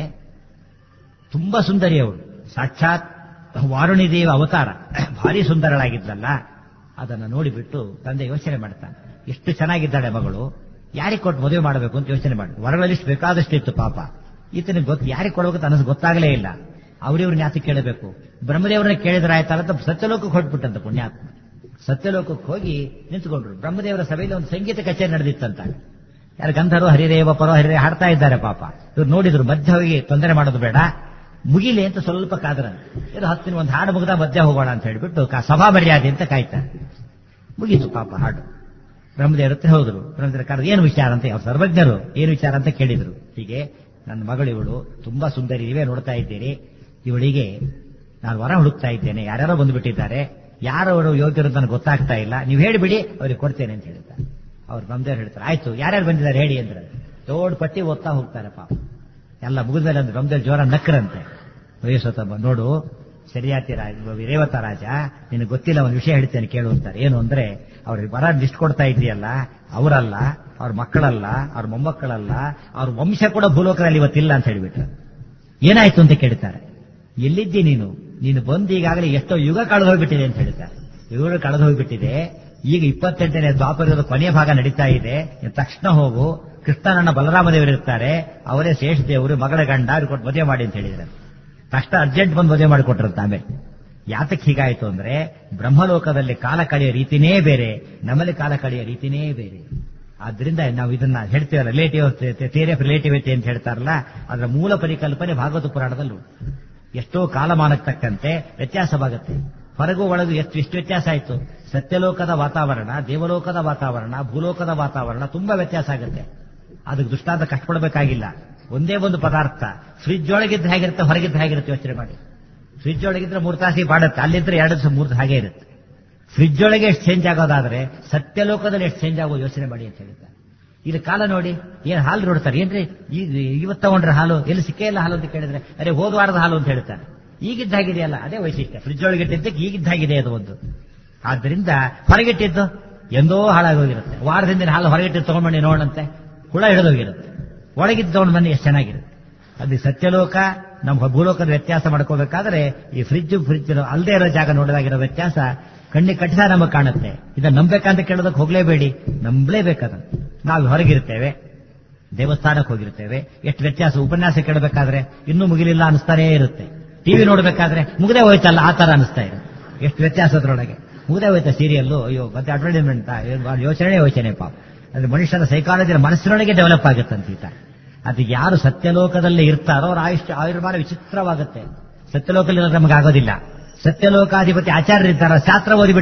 ತುಂಬಾ ಸುಂದರಿ ಅವಳು ಸಾಕ್ಷಾತ್ ವಾರುಣಿ ದೇವ ಅವತಾರ ಭಾರಿ ಸುಂದರಳಾಗಿದ್ದಲ್ಲ ಅದನ್ನ ನೋಡಿಬಿಟ್ಟು ತಂದೆ ಯೋಚನೆ ಮಾಡ್ತಾನೆ ಎಷ್ಟು ಚೆನ್ನಾಗಿದ್ದಾಳೆ ಮಗಳು ಯಾರಿಗೆ ಕೊಟ್ಟು ಮದುವೆ ಮಾಡಬೇಕು ಅಂತ ಯೋಚನೆ ಮಾಡಿ ವರಗಳಲ್ಲಿ ಇಷ್ಟು ಬೇಕಾದಷ್ಟು ಇತ್ತು ಪಾಪ ಈತನಿಗೆ ಗೊತ್ತು ಯಾರಿಗೆ ಕೊಡಬೇಕು ಅಂತ ಅನಸ್ ಗೊತ್ತಾಗಲೇ ಇಲ್ಲ ಅವ್ರಿವ್ರನ್ನ ಯಾತಕ್ಕೆ ಕೇಳಬೇಕು ಬ್ರಹ್ಮದೇವರನ್ನ ಕೇಳಿದ್ರೆ ಆಯ್ತಲ್ಲ ಅಂತ ಸತ್ಯಲೋಕಕ್ಕೆ ಹೊರಟ್ಬಿಟ್ಟಂತ ಪುಣ್ಯಾತ್ಮ ಸತ್ಯಲೋಕಕ್ಕೆ ಹೋಗಿ ನಿಂತ್ಕೊಂಡ್ರು ಬ್ರಹ್ಮದೇವರ ಸಭೆಯಲ್ಲಿ ಒಂದು ಸಂಗೀತ ಕಚೇರಿ ನಡೆದಿತ್ತಂತ ಯಾರು ಗಂಧರು ಹರಿರೇವ ಪರೋ ಹರಿರೇ ಹಾಡ್ತಾ ಇದ್ದಾರೆ ಪಾಪ ಇವ್ರು ನೋಡಿದ್ರು ಮಧ್ಯ ಹೋಗಿ ತೊಂದರೆ ಮಾಡೋದು ಬೇಡ ಮುಗಿಲಿ ಅಂತ ಸ್ವಲ್ಪ ಕಾದ್ರ ಇದು ಹತ್ತಿನ ಒಂದು ಹಾಡು ಮುಗ್ದ ಮಧ್ಯ ಹೋಗೋಣ ಅಂತ ಹೇಳ್ಬಿಟ್ಟು ಕಾ- ಸಭಾ ಮರ್ಯಾದೆ ಅಂತ ಕಾಯ್ತಾರೆ ಮುಗೀತು ಪಾಪ ಹಾಡು ಬ್ರಹ್ಮದೇವ್ರ ಹತ್ರ ಹೋದ್ರು ಬ್ರಹ್ಮದೇವ್ರ ಕರೆದು ಏನು ವಿಚಾರ ಅಂತ ಅವ್ರು ಸರ್ವಜ್ಞರು ಏನು ವಿಚಾರ ಅಂತ ಕೇಳಿದ್ರು ಹೀಗೆ ನನ್ನ ಮಗಳು ಇವಳು ತುಂಬಾ ಸುಂದರಿ ನೀವೇ ನೋಡ್ತಾ ಇದ್ದೀರಿ ಇವಳಿಗೆ ನಾನು ವರ ಹುಡುಕ್ತಾ ಇದ್ದೇನೆ ಯಾರ್ಯಾರೋ ಬಂದುಬಿಟ್ಟಿದ್ದಾರೆ ಯಾರವರು ಯೋಗ್ಯರು ಅಂತ ನನಗೆ ಗೊತ್ತಾಗ್ತಾ ಇಲ್ಲ ನೀವು ಹೇಳಿಬಿಡಿ ಅವ್ರಿಗೆ ಕೊಡ್ತೇನೆ ಅಂತ ಹೇಳ್ತಾರೆ ಅವ್ರು ಬ್ರಹ್ಮದೇವ್ರು ಹೇಳ್ತಾರೆ ಆಯ್ತು ಯಾರ್ಯಾರು ಬಂದಿದ್ದಾರೆ ಹೇಳಿ ಅಂದ್ರೆ ದೊಡ್ಡ ಪಟ್ಟಿ ಓದ್ತಾ ಹೋಗ್ತಾರೆ ಪಾಪ ಎಲ್ಲ ಮುಗಿದ್ಮೇಲೆ ಅಂದ್ರೆ ಬ್ರಹ್ಮದೇವ್ ಜೋರ ನಕ್ಕರಂತೆ ವಯಸ್ಸೊತ್ತಮ್ಮ ನೋಡು ಸರಿಯಾತಿ ರಾಜ ರೇವತ ರಾಜ ನಿನಗೆ ಗೊತ್ತಿಲ್ಲ ಒಂದು ವಿಷಯ ಹೇಳ್ತೇನೆ ಕೇಳು ಅಂತಾರೆ ಏನು ಅಂದ್ರೆ ಅವ್ರಿಗೆ ಬರ ಲಿಸ್ಟ್ ಕೊಡ್ತಾ ಇದೆಯಲ್ಲ ಅವರಲ್ಲ ಅವ್ರ ಮಕ್ಕಳಲ್ಲ ಅವ್ರ ಮೊಮ್ಮಕ್ಕಳಲ್ಲ ಅವ್ರ ವಂಶ ಕೂಡ ಭೂಲೋಕದಲ್ಲಿ ಇವತ್ತಿಲ್ಲ ಅಂತ ಹೇಳಿಬಿಟ್ರು ಏನಾಯ್ತು ಅಂತ ಕೇಳ್ತಾರೆ ಎಲ್ಲಿದ್ದಿ ನೀನು ನೀನು ಬಂದು ಈಗಾಗಲೇ ಎಷ್ಟೋ ಯುಗ ಕಳೆದು ಹೋಗ್ಬಿಟ್ಟಿದೆ ಅಂತ ಹೇಳ್ತಾರೆ ಯುಗ ಕಳೆದು ಹೋಗ್ಬಿಟ್ಟಿದೆ ಈಗ ಇಪ್ಪತ್ತೆಂಟನೇ ದ್ವಾಪರದ ಕೊನೆಯ ಭಾಗ ನಡೀತಾ ಇದೆ ನೀನು ತಕ್ಷಣ ಹೋಗು ಕೃಷ್ಣನನ್ನ ಬಲರಾಮದೇವರು ಇರ್ತಾರೆ ಅವರೇ ಶೇಷ ದೇವರು ಮಗಳ ಗಂಡ ಅವ್ರಿಗೆ ಕೊಟ್ಟು ಮದುವೆ ಮಾಡಿ ಅಂತ ಹೇಳಿದ್ರೆ ತಕ್ಷಣ ಅರ್ಜೆಂಟ್ ಬಂದು ಮದುವೆ ಮಾಡಿಕೊಟ್ರಂತ ಆಮೇಲೆ ಯಾತಕ್ಕೆ ಹೀಗಾಯ್ತು ಅಂದ್ರೆ ಬ್ರಹ್ಮಲೋಕದಲ್ಲಿ ಕಾಲ ಕಳೆಯ ರೀತಿನೇ ಬೇರೆ ನಮ್ಮಲ್ಲಿ ಕಾಲ ಕಳೆಯ ರೀತಿನೇ ಬೇರೆ ಆದ್ರಿಂದ ನಾವು ಇದನ್ನ ಹೇಳ್ತೇವಲ್ಲ ರಿಲೇಟಿವ್ ಥಿಯರಿ ಆಫ್ ರಿಲೇಟಿವಿಟಿ ಅಂತ ಹೇಳ್ತಾರಲ್ಲ ಅದರ ಮೂಲ ಪರಿಕಲ್ಪನೆ ಭಾಗವತ ಪುರಾಣದಲ್ಲೂ ಎಷ್ಟೋ ಕಾಲಮಾನಕ್ಕೆ ತಕ್ಕಂತೆ ವ್ಯತ್ಯಾಸವಾಗುತ್ತೆ ಹೊರಗೂ ಒಳಗೂ ಎಷ್ಟು ಎಷ್ಟು ವ್ಯತ್ಯಾಸ ಆಯಿತು ಸತ್ಯಲೋಕದ ವಾತಾವರಣ ದೇವಲೋಕದ ವಾತಾವರಣ ಭೂಲೋಕದ ವಾತಾವರಣ ತುಂಬಾ ವ್ಯತ್ಯಾಸ ಆಗುತ್ತೆ ಅದಕ್ಕೆ ದೃಷ್ಟಾಂತ ಕಷ್ಟಪಡಬೇಕಾಗಿಲ್ಲ ಒಂದೇ ಒಂದು ಪದಾರ್ಥ ಫ್ರಿಜ್ ಒಳಗಿದ್ದು ಹೇಗಿರುತ್ತೆ ಹೊರಗಿದ್ದು ಹೇಗಿರುತ್ತೆ ಯೋಚನೆ ಮಾಡಿ ಫ್ರಿಜ್ ಒಳಗಿದ್ರೆ ಮೂರು ತಾಸಿ ಬಾಡುತ್ತೆ ಅಲ್ಲಿದ್ರೆ ಎರಡು ದಿವಸ ಮೂರು ಹಾಗೆ ಇರುತ್ತೆ ಫ್ರಿಜ್ ಒಳಗೆ ಎಷ್ಟು ಚೇಂಜ್ ಆಗೋದಾದ್ರೆ ಸತ್ಯಲೋಕದಲ್ಲಿ ಎಷ್ಟು ಚೇಂಜ್ ಆಗೋ ಯೋಚನೆ ಮಾಡಿ ಅಂತ ಹೇಳಿದ್ದಾರೆ ಇಲ್ಲಿ ಕಾಲ ನೋಡಿ ಏನ್ ಹಾಲು ನೋಡ್ತಾರೆ ಏನ್ರಿ ಈಗ ಇವತ್ತು ತಗೊಂಡ್ರೆ ಹಾಲು ಎಲ್ಲಿ ಸಿಕ್ಕೇ ಇಲ್ಲ ಹಾಲು ಅಂತ ಕೇಳಿದ್ರೆ ಅರೆ ಹೋದ ವಾರದ ಹಾಲು ಅಂತ ಹೇಳ್ತಾರೆ ಈಗಿದ್ದಾಗಿದೆಯಲ್ಲ ಅದೇ ವೈಶಿಷ್ಟ್ಯ ಫ್ರಿಜ್ ಒಳಗಿಟ್ಟಿದ್ದಕ್ಕೆ ಈಗಿದ್ದಾಗಿದೆ ಅದು ಒಂದು ಆದ್ರಿಂದ ಹೊರಗಿಟ್ಟಿದ್ದು ಎಂದೋ ಹಾಳಾಗೋಗಿರುತ್ತೆ ವಾರದಿಂದ ಹಾಲು ಹೊರಗಿಟ್ಟು ತಗೊಂಡ್ಬಂದು ನೋಡಂತೆ ಹುಳ ಹಿಡಿದೋಗಿರುತ್ತೆ ಒಳಗಿದ್ದು ತಗೊಂಡು ಬನ್ನಿ ಎಷ್ಟು ಚೆನ್ನಾಗಿರುತ್ತೆ ಅದು ಸತ್ಯಲೋಕ ನಮ್ಮ ಭೂಲೋಕದ ವ್ಯತ್ಯಾಸ ಮಾಡ್ಕೋಬೇಕಾದ್ರೆ ಈ ಫ್ರಿಜ್ ಫ್ರಿಜ್ ಅಲ್ಲದೆ ಇರೋ ಜಾಗ ನೋಡಿದಾಗಿರೋ ವ್ಯತ್ಯಾಸ ಕಣ್ಣಿ ಕಟ್ಟಿಸ ನಮಗೆ ಕಾಣುತ್ತೆ ಇದನ್ನ ನಂಬೇಕಂತ ಕೇಳೋದಕ್ಕೆ ಹೋಗ್ಲೇಬೇಡಿ ನಂಬಲೇಬೇಕದನ್ನು ನಾವು ಹೊರಗಿರ್ತೇವೆ ದೇವಸ್ಥಾನಕ್ಕೆ ಹೋಗಿರ್ತೇವೆ ಎಷ್ಟು ವ್ಯತ್ಯಾಸ ಉಪನ್ಯಾಸ ಕೇಳಬೇಕಾದ್ರೆ ಇನ್ನೂ ಮುಗಿಲಿಲ್ಲ ಅನಿಸ್ತಾನೇ ಇರುತ್ತೆ ಟಿವಿ ನೋಡ್ಬೇಕಾದ್ರೆ ಮುಗದೆ ಹೋಯ್ತಲ್ಲ ಆ ತರ ಅನಿಸ್ತಾ ಇರುತ್ತೆ ಎಷ್ಟು ವ್ಯತ್ಯಾಸ ಅದ್ರೊಳಗೆ ಮುಗದೆ ಹೋಯ್ತಾ ಸೀರಿಯಲ್ಲು ಅಯ್ಯೋ ಮತ್ತೆ ಅಡ್ವರ್ಟೈಸ್ಮೆಂಟ್ ಯೋಚನೆ ಯೋಚನೆ ಪಾಪ ಅಂದ್ರೆ ಮನುಷ್ಯನ ಸೈಕಾಲಜಿಯ ಮನಸ್ಸಿನೊಳಗೆ ಡೆವಲಪ್ ಆಗುತ್ತಂತ ಈತ ಅದು ಯಾರು ಸತ್ಯಲೋಕದಲ್ಲಿ ಇರ್ತಾರೋ ಅವ್ರ ಆಯುಷ್ಯ ಆಯುರ್ಮಾನ ವಿಚಿತ್ರವಾಗುತ್ತೆ ಸತ್ಯಲೋಕದಲ್ಲಿ ನಮಗೆ ಆಗೋದಿಲ್ಲ ಸತ್ಯಲೋಕಾಧಿಪತಿ ಆಚಾರ್ಯರಿದ್ದಾರ ಶಾಸ್ತ್ರ ಓದಿಬಿಟ್ರೆ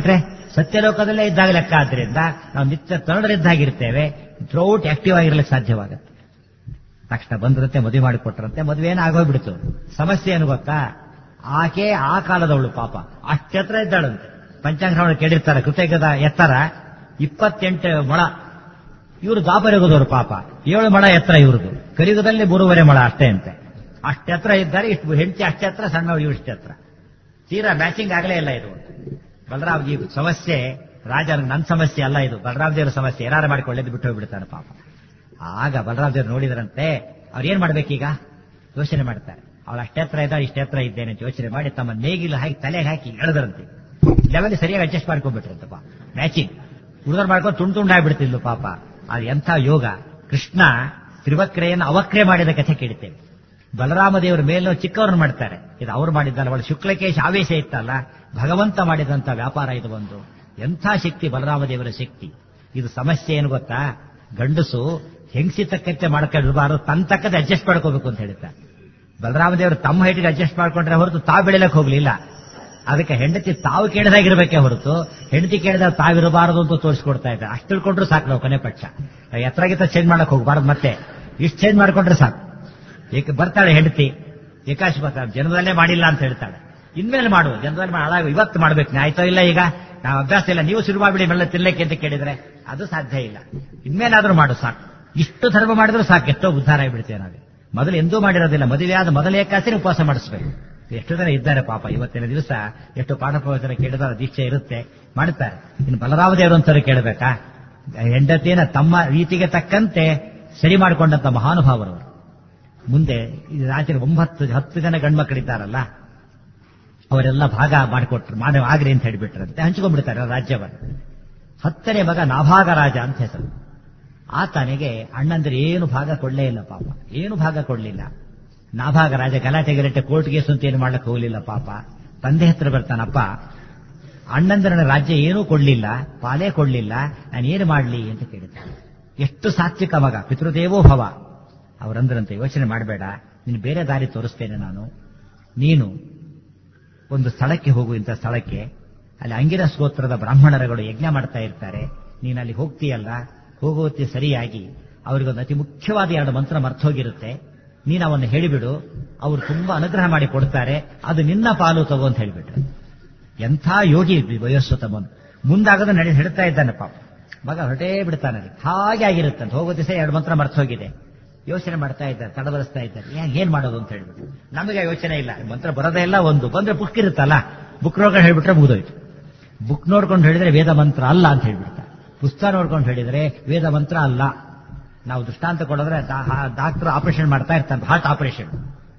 ಸತ್ಯಲೋಕದಲ್ಲೇ ಇದ್ದಾಗ ಲೆಕ್ಕ ಆದ್ರಿಂದ ನಾವು ನಿತ್ಯ ತರುಣರಿದ್ದಾಗಿರ್ತೇವೆ ಥ್ರೌಟ್ ಆಕ್ಟಿವ್ ಆಗಿರ್ಲಿಕ್ಕೆ ಸಾಧ್ಯವಾಗುತ್ತೆ ತಕ್ಷಣ ಬಂದ್ರಂತೆ ಮದುವೆ ಮಾಡಿಕೊಟ್ರಂತೆ ಮದುವೆ ಏನೋ ಆಗೋಗ್ಬಿಡ್ತು ಸಮಸ್ಯೆ ಏನು ಗೊತ್ತಾ ಆಕೆ ಆ ಕಾಲದವಳು ಪಾಪ ಅಷ್ಟೆತ್ರ ಇದ್ದಾಳಂತೆ ಪಂಚಾಂಗ ಕೇಳಿರ್ತಾರೆ ಕೃತಜ್ಞದ ಎತ್ತರ ಇಪ್ಪತ್ತೆಂಟು ಮೊಳ ಇವರು ದ್ವಾಪರಯುಗದವರು ಪಾಪ ಏಳು ಮೊಳ ಎತ್ತರ ಇವ್ರದ್ದು ಕಲಿಯುಗದಲ್ಲಿ ಮೂರುವರೆ ಮೊಳ ಅಷ್ಟೇ ಅಂತೆ ಅಷ್ಟೆತ್ರ ಇದ್ದಾರೆ ಇಷ್ಟು ಹೆಂಡತಿ ಅಷ್ಟೆತ್ರ ಸಣ್ಣ ಇವು ಇಷ್ಟೆತ್ರ ತೀರಾ ಮ್ಯಾಚಿಂಗ್ ಆಗಲೇ ಇಲ್ಲ ಇದು ಬಲರಾಮ್ಜಿ ಸಮಸ್ಯೆ ರಾಜ ನನ್ನ ಸಮಸ್ಯೆ ಅಲ್ಲ ಇದು ಬಲರಾಮ್ಜಿಯವರ ಸಮಸ್ಯೆ ಏನಾರು ಮಾಡಿಕೊಳ್ಳೆದು ಬಿಟ್ಟು ಹೋಗ್ಬಿಡ್ತಾನೆ ಪಾಪ ಆಗ ಬಲರಾಮ್ಜಿಯವರು ನೋಡಿದ್ರಂತೆ ಅವ್ರು ಏನ್ ಮಾಡ್ಬೇಕೀಗ ಯೋಚನೆ ಮಾಡ್ತಾರೆ ಅವಳು ಅಷ್ಟೆತ್ರ ಇದ್ದ ಇಷ್ಟೆತ್ರ ಇದ್ದೇನೆ ಅಂತ ಯೋಚನೆ ಮಾಡಿ ತಮ್ಮ ನೇಗಿಲು ಹಾಕಿ ತಲೆಗೆ ಹಾಕಿ ಎಳೆದ್ರಂತೆ ಲೆವೆಲ್ ಸರಿಯಾಗಿ ಅಡ್ಜಸ್ಟ್ ಮಾಡ್ಕೊಂಡ್ಬಿಟ್ರಂತಪ್ಪ ಮ್ಯಾಚಿಂಗ್ ಹುಡುಗರು ಮಾಡ್ಕೊಂಡು ತುಂಡು ತುಂಡಾಗ್ಬಿಡ್ತಿದ್ಲು ಪಾಪ ಅದು ಎಂಥ ಯೋಗ ಕೃಷ್ಣ ತ್ರಿವಕ್ರೆಯನ್ನು ಅವಕ್ರೆ ಮಾಡಿದ ಕಥೆ ಕೇಳುತ್ತೇವೆ ಬಲರಾಮ ದೇವರ ಮೇಲೂ ಚಿಕ್ಕವ್ರನ್ನ ಮಾಡ್ತಾರೆ ಇದು ಅವ್ರು ಮಾಡಿದ್ದಲ್ಲ ಅವಳ ಶುಕ್ಲಕೇಶ ಆವೇಶ ಇತ್ತಲ್ಲ ಭಗವಂತ ಮಾಡಿದಂತ ವ್ಯಾಪಾರ ಇದು ಒಂದು ಎಂಥ ಶಕ್ತಿ ಬಲರಾಮ ದೇವರ ಶಕ್ತಿ ಇದು ಸಮಸ್ಯೆ ಏನು ಗೊತ್ತಾ ಗಂಡಸು ಹೆಂಗಸಿ ತಕ್ಕಂತೆ ಮಾಡ್ಕೊಂಡಿರಬಾರದು ತನ್ನ ತಕ್ಕಂತೆ ಅಡ್ಜಸ್ಟ್ ಮಾಡ್ಕೋಬೇಕು ಅಂತ ಹೇಳ್ತಾರೆ ಬಲರಾಮ ದೇವರು ತಮ್ಮ ಹೈಟಿಗೆ ಅಡ್ಜಸ್ಟ್ ಮಾಡ್ಕೊಂಡ್ರೆ ಹೊರತು ತಾವು ಬೆಳಿಲಕ್ಕೆ ಹೋಗ್ಲಿಲ್ಲ ಅದಕ್ಕೆ ಹೆಂಡತಿ ತಾವು ಕೇಳಿದಾಗಿರ್ಬೇಕೇ ಹೊರತು ಹೆಂಡತಿ ಕೇಳಿದಾಗ ತಾವಿರಬಾರದು ಅಂತ ತೋರಿಸ್ಕೊಡ್ತಾ ಇದ್ದಾರೆ ಅಷ್ಟು ತಿಳ್ಕೊಂಡ್ರು ಸಾಕು ನಾವು ಕೊನೆ ಪಕ್ಷ ಎತ್ತರಗಿತ್ತ ಚೇಂಜ್ ಮಾಡಕ್ ಹೋಗ್ಬಾರ್ದು ಮತ್ತೆ ಇಷ್ಟು ಚೇಂಜ್ ಮಾಡ್ಕೊಂಡ್ರೆ ಸಾಕು ಏಕೆ ಬರ್ತಾಳೆ ಹೆಂಡತಿ ಏಕಾಶಿ ಬರ್ತಾಳೆ ಜನದಲ್ಲೇ ಮಾಡಿಲ್ಲ ಅಂತ ಹೇಳ್ತಾಳೆ ಇನ್ಮೇಲೆ ಮಾಡುವ ಜನದಲ್ಲಿ ಹಾಳಾಗ ಇವತ್ತು ಮಾಡ್ಬೇಕು ಆಯ್ತೋ ಇಲ್ಲ ಈಗ ನಾವು ಅಭ್ಯಾಸ ಇಲ್ಲ ನೀವು ಶುರು ಮಾಡ್ಬಿಡಿ ಮೆಲ್ಲ ತಿನ್ಲಿಕ್ಕೆ ಅಂತ ಕೇಳಿದ್ರೆ ಅದು ಸಾಧ್ಯ ಇಲ್ಲ ಇನ್ಮೇಲಾದ್ರೂ ಮಾಡು ಸಾಕು ಇಷ್ಟು ಧರ್ಮ ಮಾಡಿದ್ರು ಸಾಕು ಎಷ್ಟೋ ಉದ್ಧಾರ ಆಗಿಬಿಡ್ತೇವೆ ನಾವು ಮೊದಲು ಎಂದೂ ಮಾಡಿರೋದಿಲ್ಲ ಮದುವೆ ಆದ ಮೊದಲೇ ಏಕಾಸಿನ ಉಪವಾಸ ಮಾಡಿಸ್ಬೇಕು ಎಷ್ಟು ಜನ ಇದ್ದಾರೆ ಪಾಪ ಇವತ್ತಿನ ದಿವಸ ಎಷ್ಟು ಪಾಠ ಪ್ರವಚನ ಕೇಳಿದ ದೀಕ್ಷೆ ಇರುತ್ತೆ ಮಾಡ್ತಾರೆ ಇನ್ನು ಬಲರಾಮ ದೇವರು ಅಂತಾರೆ ಕೇಳಬೇಕಾ ಹೆಂಡತಿನ ತಮ್ಮ ರೀತಿಗೆ ತಕ್ಕಂತೆ ಸರಿ ಮಾಡಿಕೊಂಡಂತ ಮಹಾನುಭಾವರವರು ಮುಂದೆ ಈ ರಾತ್ರಿ ಒಂಬತ್ತು ಹತ್ತು ಜನ ಗಂಡ್ಮಕ್ಳಿದ್ದಾರಲ್ಲ ಅವರೆಲ್ಲ ಭಾಗ ಮಾಡಿಕೊಟ್ರು ಮಾಡಿ ಆಗ್ರಿ ಅಂತ ಹೇಳಿಬಿಟ್ರಂತೆ ಹಂಚ್ಕೊಂಡ್ಬಿಡ್ತಾರೆ ರಾಜ್ಯವನ್ನು ಹತ್ತನೇ ಮಗ ನಾಭಾಗ ರಾಜ ಅಂತ ಹೆಸರು ಆತನಿಗೆ ಅಣ್ಣಂದ್ರೆ ಏನು ಭಾಗ ಕೊಡ್ಲೇ ಇಲ್ಲ ಪಾಪ ಏನು ಭಾಗ ಕೊಡ್ಲಿಲ್ಲ ನಾಭಾಗ ರಾಜ ಗಲಾಟೆ ಗಲಾಟೆ ಕೋರ್ಟ್ ಕೇಸು ಅಂತ ಏನು ಮಾಡ್ಲಿಕ್ಕೆ ಹೋಗ್ಲಿಲ್ಲ ಪಾಪ ತಂದೆ ಹತ್ರ ಬರ್ತಾನಪ್ಪ ಅಣ್ಣಂದಿರನ ರಾಜ್ಯ ಏನೂ ಕೊಡ್ಲಿಲ್ಲ ಪಾಲೇ ಕೊಡ್ಲಿಲ್ಲ ನಾನು ಏನು ಮಾಡ್ಲಿ ಅಂತ ಕೇಳಿದ್ದೆ ಎಷ್ಟು ಸಾತ್ವಿಕ ಮಗ ಪಿತೃದೇವೋ ಭವ ಅವರಂದ್ರಂತೆ ಯೋಚನೆ ಮಾಡಬೇಡ ನೀನು ಬೇರೆ ದಾರಿ ತೋರಿಸ್ತೇನೆ ನಾನು ನೀನು ಒಂದು ಸ್ಥಳಕ್ಕೆ ಹೋಗು ಇಂಥ ಸ್ಥಳಕ್ಕೆ ಅಲ್ಲಿ ಅಂಗಿರ ಸ್ತೋತ್ರದ ಬ್ರಾಹ್ಮಣರುಗಳು ಯಜ್ಞ ಮಾಡ್ತಾ ಇರ್ತಾರೆ ನೀನು ಅಲ್ಲಿ ಹೋಗ್ತೀಯಲ್ಲ ಹೋಗುವತ್ತಿ ಸರಿಯಾಗಿ ಅವರಿಗೊಂದು ಅತಿ ಮುಖ್ಯವಾದ ಎರಡು ಮಂತ್ರ ಮರ್ತೋಗಿರುತ್ತೆ ನೀನು ಅವನ್ನು ಹೇಳಿಬಿಡು ಅವರು ತುಂಬಾ ಅನುಗ್ರಹ ಮಾಡಿ ಕೊಡ್ತಾರೆ ಅದು ನಿನ್ನ ಪಾಲು ತಗೋ ಅಂತ ಹೇಳಿಬಿಟ್ರೆ ಎಂಥ ಯೋಗಿ ವಯೋಸ್ವತಮನು ಮುಂದಾಗದ ನಡೆ ಹೇಳ್ತಾ ಇದ್ದಾನೆ ಪಾಪ ಮಗ ಹೊರಟೇ ಬಿಡ್ತಾನೆ ಹಾಗೆ ಆಗಿರುತ್ತಂತ ಹೋಗೋ ದಿವಸ ಎರಡು ಮಂತ್ರ ಮರ್ತೋಗಿದೆ ಯೋಚನೆ ಮಾಡ್ತಾ ಇದ್ದಾರೆ ತಡಬರಿಸ್ತಾ ಇದ್ದಾರೆ ಏನ್ ಏನ್ ಮಾಡೋದು ಅಂತ ಹೇಳ್ಬಿಟ್ಟು ನಮಗೆ ಯೋಚನೆ ಇಲ್ಲ ಮಂತ್ರ ಬರೋದೇ ಇಲ್ಲ ಒಂದು ಬಂದ್ರೆ ಬುಕ್ ಇರುತ್ತಲ್ಲ ಬುಕ್ ನೋಡ್ಕೊಂಡು ಹೇಳ್ಬಿಟ್ರೆ ಮುಗಿದೋಯ್ತು ಬುಕ್ ನೋಡ್ಕೊಂಡು ಹೇಳಿದ್ರೆ ವೇದ ಮಂತ್ರ ಅಲ್ಲ ಅಂತ ಹೇಳ್ಬಿಡ್ತಾರೆ ಪುಸ್ತಕ ನೋಡ್ಕೊಂಡು ಹೇಳಿದ್ರೆ ವೇದ ಮಂತ್ರ ಅಲ್ಲ ನಾವು ದೃಷ್ಟಾಂತ ಕೊಡಿದ್ರೆ ಡಾಕ್ಟರ್ ಆಪರೇಷನ್ ಮಾಡ್ತಾ ಇರ್ತಾನೆ heart operation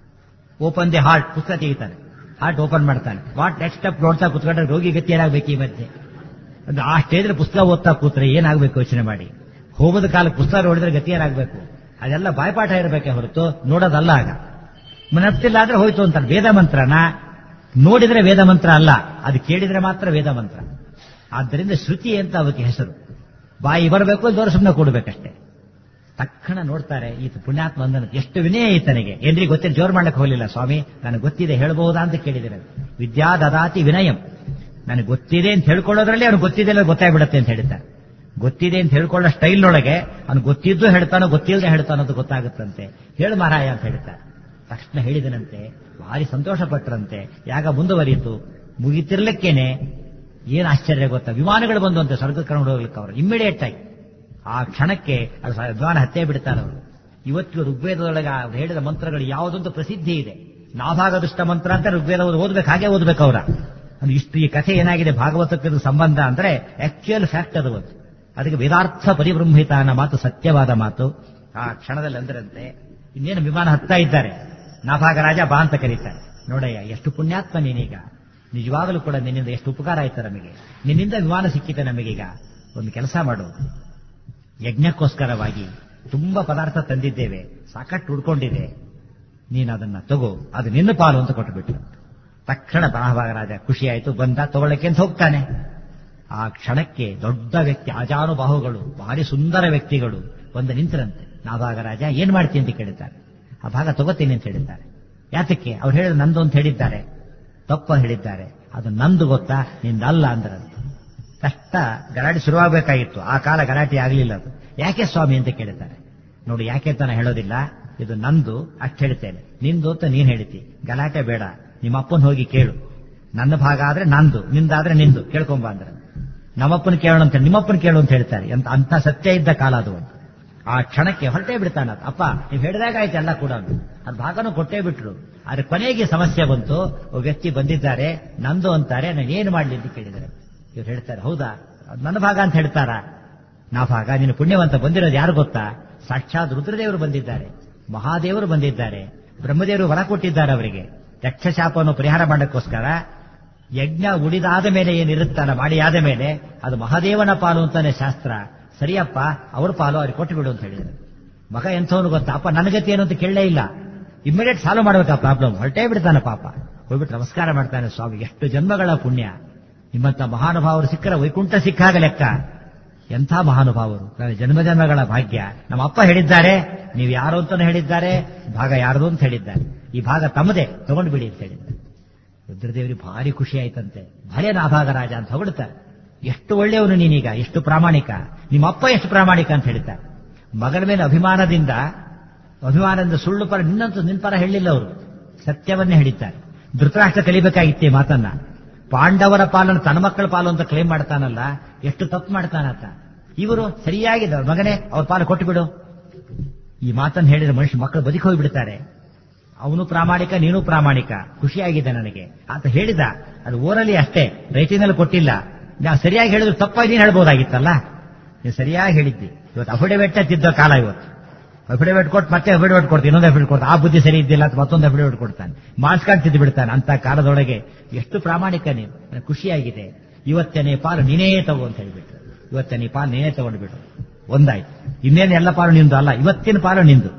open the heart ಪುಸ್ತಕ ತೆಗಿತಾನೆ ಹಾರ್ಟ್ ಓಪನ್ ಮಾಡ್ತಾನೆ ವಾಟ್ ನೆಕ್ಸ್ಟ್ ಸ್ಟೆಪ್ ನೋಡ್ತಾ ಕುತ್ಕೊಂಡ್ರೆ ರೋಗಿ ಗತಿ ಏನಾಗಬೇಕು ಈ ಮಧ್ಯೆ ಅಂದ್ರೆ ಆ ಸ್ಟೇಜ್ ಪುಸ್ತಕ ಓದ್ತಾ ಕೂತ್ರೆ ಏನಾಗಬೇಕು ಯೋಚನೆ ಮಾಡಿ ಹೋಗೋದ ಕಾಲಕ್ಕೆ ಪುಸ್ತಕ ನೋಡಿದ್ರೆ ಗತಿ ಏನಾಗಬೇಕು ಅದೆಲ್ಲ ಬಾಯ್ಪಾಠ ಇರಬೇಕೆ ಹೊರತು ನೋಡೋದಲ್ಲ ಆಗ ನೆನಪಿಲ್ಲ ಆದ್ರೆ ಹೋಯ್ತು ಅಂತಾರೆ ವೇದ ಮಂತ್ರನ ನೋಡಿದ್ರೆ ವೇದ ಮಂತ್ರ ಅಲ್ಲ ಅದು ಕೇಳಿದ್ರೆ ಮಾತ್ರ ವೇದ ಮಂತ್ರ ಆದ್ದರಿಂದ ಶ್ರುತಿ ಅಂತ ಅದಕ್ಕೆ ಹೆಸರು ಬಾಯಿ ಬರಬೇಕು ದೂರ ಸುಮ್ಮನೆ ಕೊಡಬೇಕಷ್ಟೇ ತಕ್ಷಣ ನೋಡ್ತಾರೆ ಈತ ಪುಣ್ಯಾತ್ಮ ಅಂದನ ಎಷ್ಟು ವಿನಯ ಈತನಿಗೆ ಏನ್ರಿ ಗೊತ್ತಿಲ್ಲ ಜೋರ್ ಮಾಡ್ಲಿಕ್ಕೆ ಹೋಗಲಿಲ್ಲ ಸ್ವಾಮಿ ನನಗೆ ಗೊತ್ತಿದೆ ಹೇಳ್ಬಹುದಾ ಅಂತ ಕೇಳಿದರೆ ವಿದ್ಯಾ ದದಾತಿ ವಿನಯಂ ನನಗೆ ಗೊತ್ತಿದೆ ಅಂತ ಹೇಳ್ಕೊಳ್ಳೋದ್ರಲ್ಲಿ ಅವ್ನು ಗೊತ್ತಿದೆ ಇಲ್ಲ ಗೊತ್ತಾಗ್ಬಿಡತ್ತೆ ಅಂತ ಹೇಳ್ತಾರೆ ಗೊತ್ತಿದೆ ಅಂತ ಹೇಳ್ಕೊಳ್ಳೋ ಸ್ಟೈಲ್ನೊಳಗೆ ಅವ್ನು ಗೊತ್ತಿದ್ದು ಹೇಳ್ತಾನೋ ಗೊತ್ತಿಲ್ಲದೆ ಹೇಳ್ತಾನೋ ಅಂತ ಗೊತ್ತಾಗುತ್ತಂತೆ ಹೇಳು ಮಾರಾಯ ಅಂತ ಹೇಳ್ತಾರೆ ತಕ್ಷಣ ಹೇಳಿದನಂತೆ ಭಾರಿ ಸಂತೋಷ ಪಟ್ಟರಂತೆ ಯಾಗ ಮುಂದುವರಿಯಿತು ಮುಗಿತಿರ್ಲಿಕ್ಕೇನೆ ಏನ್ ಆಶ್ಚರ್ಯ ಗೊತ್ತಾ ವಿಮಾನಗಳು ಬಂದಂತೆ ಸ್ವರ್ಗ ಕರ್ಕೊಂಡು ಹೋಗ್ಲಿಕ್ಕೆ ಅವರು ಇಮ್ಮಿಡಿಯೇಟ್ ಆಗಿ ಆ ಕ್ಷಣಕ್ಕೆ ಅದು ವಿಮಾನ ಹತ್ತೇ ಬಿಡ್ತಾರೆ ಅವರು ಇವತ್ತು ಋಗ್ವೇದದೊಳಗೆ ಅವ್ರು ಹೇಳಿದ ಮಂತ್ರಗಳು ಯಾವುದೊಂದು ಪ್ರಸಿದ್ಧಿ ಇದೆ ನಾಭಾಗ ದುಷ್ಟ ಮಂತ್ರ ಅಂತ ಋಗ್ವೇದ ಓದ್ಬೇಕು ಹಾಗೆ ಓದ್ಬೇಕು ಅವರ ಇಷ್ಟು ಈ ಕಥೆ ಏನಾಗಿದೆ ಭಾಗವತಕ್ಕೆ ಸಂಬಂಧ ಅಂದ್ರೆ ಆಕ್ಚುಯಲ್ ಫ್ಯಾಕ್ಟ್ ಅದು ಒಂದು ಅದಕ್ಕೆ ವೇದಾರ್ಥ ಪರಿಬ್ರಹ್ಮಿತ ಅನ್ನೋ ಮಾತು ಸತ್ಯವಾದ ಮಾತು ಆ ಕ್ಷಣದಲ್ಲಿ ಅಂದ್ರಂತೆ ಇನ್ನೇನು ವಿಮಾನ ಹತ್ತಾ ಇದ್ದಾರೆ ನಾಭಾಗ ರಾಜ ಬಾ ಅಂತ ಕರೀತಾರೆ ನೋಡಯ್ಯ ಎಷ್ಟು ಪುಣ್ಯಾತ್ಮ ನೀನೀಗ ನಿಜವಾಗಲೂ ಕೂಡ ನಿನ್ನಿಂದ ಎಷ್ಟು ಉಪಕಾರ ಆಯ್ತು ನಮಗೆ ನಿನ್ನಿಂದ ವಿಮಾನ ಸಿಕ್ಕಿದೆ ನಮಗೀಗ ಒಂದು ಕೆಲಸ ಮಾಡು ಯಜ್ಞಕ್ಕೋಸ್ಕರವಾಗಿ ತುಂಬಾ ಪದಾರ್ಥ ತಂದಿದ್ದೇವೆ ಸಾಕಷ್ಟು ಉಡ್ಕೊಂಡಿದೆ ನೀನು ಅದನ್ನ ತಗೋ ಅದು ನಿನ್ನ ಪಾಲು ಅಂತ ಕೊಟ್ಟುಬಿಟ್ರು ತಕ್ಷಣ ರಾಜ ಖುಷಿ ಆಯ್ತು ಬಂದ ತಗೊಳ್ಳಕ್ಕೆ ಅಂತ ಹೋಗ್ತಾನೆ ಆ ಕ್ಷಣಕ್ಕೆ ದೊಡ್ಡ ವ್ಯಕ್ತಿ ಆಜಾನುಬಾಹುಗಳು ಭಾರಿ ಸುಂದರ ವ್ಯಕ್ತಿಗಳು ಒಂದು ನಿಂತರಂತೆ ನಾಭಾಗರಾಜ ಏನ್ ಮಾಡ್ತೀನಿ ಅಂತ ಕೇಳಿದ್ದಾರೆ ಆ ಭಾಗ ತಗೋತೀನಿ ಅಂತ ಹೇಳಿದ್ದಾರೆ ಯಾತಕ್ಕೆ ಅವ್ರು ಹೇಳಿದ ನಂದು ಅಂತ ಹೇಳಿದ್ದಾರೆ ತಪ್ಪ ಹೇಳಿದ್ದಾರೆ ಅದು ನಂದು ಗೊತ್ತಾ ನಿಂದಲ್ಲ ಅಂದ್ರಂತೆ ಕಷ್ಟ ಗಲಾಟೆ ಶುರುವಾಗಬೇಕಾಗಿತ್ತು ಆ ಕಾಲ ಗಲಾಟೆ ಆಗಲಿಲ್ಲ ಅದು ಯಾಕೆ ಸ್ವಾಮಿ ಅಂತ ಕೇಳ್ತಾರೆ ನೋಡಿ ಯಾಕೆ ಅಂತ ನಾನು ಹೇಳೋದಿಲ್ಲ ಇದು ನಂದು ಅಷ್ಟು ಹೇಳ್ತೇನೆ ನಿಂದು ಅಂತ ನೀನ್ ಹೇಳ್ತಿ ಗಲಾಟೆ ಬೇಡ ನಿಮ್ಮ ಅಪ್ಪನ ಹೋಗಿ ಕೇಳು ನನ್ನ ಭಾಗ ಆದ್ರೆ ನಂದು ನಿಂದಾದ್ರೆ ನಿಂದು ಕೇಳ್ಕೊಂಬ ಅಂದ್ರೆ ನಮ್ಮಪ್ಪನ ಕೇಳೋಣ ಅಂತ ನಿಮ್ಮಪ್ಪನ ಕೇಳು ಅಂತ ಹೇಳ್ತಾರೆ ಅಂತ ಅಂತ ಸತ್ಯ ಇದ್ದ ಕಾಲ ಅದು ಒಂದು ಆ ಕ್ಷಣಕ್ಕೆ ಹೊರಟೇ ಬಿಡ್ತಾನ ಅಪ್ಪ ನೀವು ಹೇಳಿದಾಗ ಆಯ್ತು ಎಲ್ಲ ಕೂಡ ಅದು ಭಾಗನೂ ಕೊಟ್ಟೇ ಬಿಟ್ರು ಆದ್ರೆ ಕೊನೆಗೆ ಸಮಸ್ಯೆ ಬಂತು ಒಬ್ಬ ವ್ಯಕ್ತಿ ಬಂದಿದ್ದಾರೆ ನಂದು ಅಂತಾರೆ ನಾನು ಏನು ಮಾಡ್ಲಿ ಅಂತ ಕೇಳಿದ್ದಾರೆ ಇವ್ರು ಹೇಳ್ತಾರೆ ಹೌದಾ ಅದ್ ನನ್ನ ಭಾಗ ಅಂತ ಹೇಳ್ತಾರ ನಾ ಭಾಗ ನೀನು ಪುಣ್ಯವಂತ ಬಂದಿರೋದು ಯಾರು ಗೊತ್ತಾ ಸಾಕ್ಷಾತ್ ರುದ್ರದೇವರು ಬಂದಿದ್ದಾರೆ ಮಹಾದೇವರು ಬಂದಿದ್ದಾರೆ ಬ್ರಹ್ಮದೇವರು ವರ ಕೊಟ್ಟಿದ್ದಾರೆ ಅವರಿಗೆ ಯಕ್ಷಶಾಪವನ್ನು ಪರಿಹಾರ ಮಾಡಕ್ಕೋಸ್ಕರ ಯಜ್ಞ ಉಳಿದಾದ ಮೇಲೆ ಏನಿರುತ್ತಲ್ಲ ಮಾಡಿ ಆದ ಮೇಲೆ ಅದು ಮಹಾದೇವನ ಪಾಲು ಅಂತಾನೆ ಶಾಸ್ತ್ರ ಸರಿಯಪ್ಪ ಅವ್ರ ಪಾಲು ಅವ್ರಿಗೆ ಕೊಟ್ಟು ಬಿಡು ಅಂತ ಹೇಳಿದ್ರು ಮಗ ಎಂಥವನು ಗೊತ್ತಾ ಅಪ್ಪ ನನ್ನ ಗತಿ ಏನು ಅಂತ ಕೇಳಲೇ ಇಲ್ಲ ಇಮ್ಮಿಡಿಯೇಟ್ ಸಾಲ್ವ್ ಮಾಡ್ಬೇಕಾ ಪ್ರಾಬ್ಲಮ್ ಹೊರಟೇ ಬಿಡ್ತಾನೆ ಪಾಪ ಹೋಗ್ಬಿಟ್ಟು ನಮಸ್ಕಾರ ಮಾಡ್ತಾನೆ ಸ್ವಾಮಿ ಎಷ್ಟು ಜನ್ಮಗಳ ಪುಣ್ಯ ನಿಮ್ಮಂತ ಮಹಾನುಭಾವರು ಸಿಕ್ಕರೆ ವೈಕುಂಠ ಸಿಕ್ಕಾಗ ಲೆಕ್ಕ ಎಂಥ ಮಹಾನುಭಾವರು ನನ್ನ ಜನ್ಮ ಜನ್ಮಗಳ ಭಾಗ್ಯ ನಮ್ಮ ಅಪ್ಪ ಹೇಳಿದ್ದಾರೆ ನೀವು ಯಾರು ಅಂತಾನೆ ಹೇಳಿದ್ದಾರೆ ಭಾಗ ಯಾರ್ದು ಅಂತ ಹೇಳಿದ್ದಾರೆ ಈ ಭಾಗ ತಮ್ಮದೇ ತಗೊಂಡು ಬಿಡಿ ಅಂತ ಹೇಳಿದ್ದಾರೆ ರುದ್ರದೇವರಿಗೆ ಭಾರಿ ಖುಷಿ ಆಯ್ತಂತೆ ಭಲೆ ನಾಭಾಗ ರಾಜ ಅಂತ ಹೊಗಳ್ತಾರೆ ಎಷ್ಟು ಒಳ್ಳೆಯವನು ನೀನೀಗ ಎಷ್ಟು ಪ್ರಾಮಾಣಿಕ ನಿಮ್ಮ ಅಪ್ಪ ಎಷ್ಟು ಪ್ರಾಮಾಣಿಕ ಅಂತ ಹೇಳ್ತಾರೆ ಮಗನ ಮೇಲೆ ಅಭಿಮಾನದಿಂದ ಅಭಿಮಾನದಿಂದ ಸುಳ್ಳು ಪರ ನಿನ್ನಂತೂ ನಿನ್ ಪರ ಹೇಳಿಲ್ಲ ಅವರು ಸತ್ಯವನ್ನೇ ಹೇಳಿದ್ದಾರೆ ಧೃತರಾಷ್ಟ್ರ ಕಲಿಬೇಕಾಗಿತ್ತೆ ಈ ಮಾತನ್ನ ಪಾಂಡವರ ಪಾಲನ್ನು ತನ್ನ ಮಕ್ಕಳ ಪಾಲು ಅಂತ ಕ್ಲೇಮ್ ಮಾಡ್ತಾನಲ್ಲ ಎಷ್ಟು ತಪ್ಪು ಮಾಡ್ತಾನಂತ ಇವರು ಸರಿಯಾಗಿದೆ ಅವ್ರ ಮಗನೇ ಅವ್ರ ಪಾಲು ಕೊಟ್ಟು ಬಿಡು ಈ ಮಾತನ್ನು ಹೇಳಿದ್ರೆ ಮನುಷ್ಯ ಮಕ್ಕಳು ಬದುಕಿ ಹೋಗ್ಬಿಡ್ತಾರೆ ಅವನು ಪ್ರಾಮಾಣಿಕ ನೀನು ಪ್ರಾಮಾಣಿಕ ಖುಷಿಯಾಗಿದೆ ನನಗೆ ಅಂತ ಹೇಳಿದ ಅದು ಓರಲಿ ಅಷ್ಟೇ ರೈಟಿನಲ್ಲಿ ಕೊಟ್ಟಿಲ್ಲ ನಾ ಸರಿಯಾಗಿ ಹೇಳಿದ್ರು ತಪ್ಪಾಗಿ ನೀನು ಹೇಳ್ಬೋದಾಗಿತ್ತಲ್ಲ ನೀನು ಸರಿಯಾಗಿ ಹೇಳಿದ್ದಿ ಇವತ್ತು ಅಫಿಡವಿಟ್ ತಿದ್ದ ಕಾಲ ಇವತ್ತು ಅಫಿಡವಿಟ್ ಕೊಟ್ಟು ಮತ್ತೆ ಅಫಿಡವಿಟ್ ಕೊಡ್ತೀನಿ ಇನ್ನೊಂದು ಅಫಿಡವಿಟ್ ಕೊಡ್ತಾನೆ ಆ ಬುದ್ಧಿ ಸರಿ ಇದ್ದಿಲ್ಲ ಅಂತ ಮತ್ತೊಂದು ಅಫಿಡವಿಟ್ ಕೊಡ್ತಾನೆ ಮಾರ್ಕ್ಸ್ಕಾರ್ಡ್ ತಿದ್ದು ಬಿಡ್ತಾನೆ ಅಂತ ಕಾಲದೊಳಗೆ ಎಷ್ಟು ಪ್ರಾಮಾಣಿಕ ನೀನು ನನಗೆ ಖುಷಿಯಾಗಿದೆ ಇವತ್ತನೇ ಪಾಲು ನೀನೇ ತಗೋ ಅಂತ ಹೇಳಿಬಿಟ್ರು ಇವತ್ತನೇ ಪಾಲು ನೀನೇ ತಗೊಂಡ್ಬಿಟ್ರು ಒಂದಾಯ್ತು ಇನ್ನೇನು ಎಲ್ಲ ಪಾಲು ನಿಂದು ಅಲ್ಲ ಇವತ್ತಿನ ಪಾಲು ನಿಂದು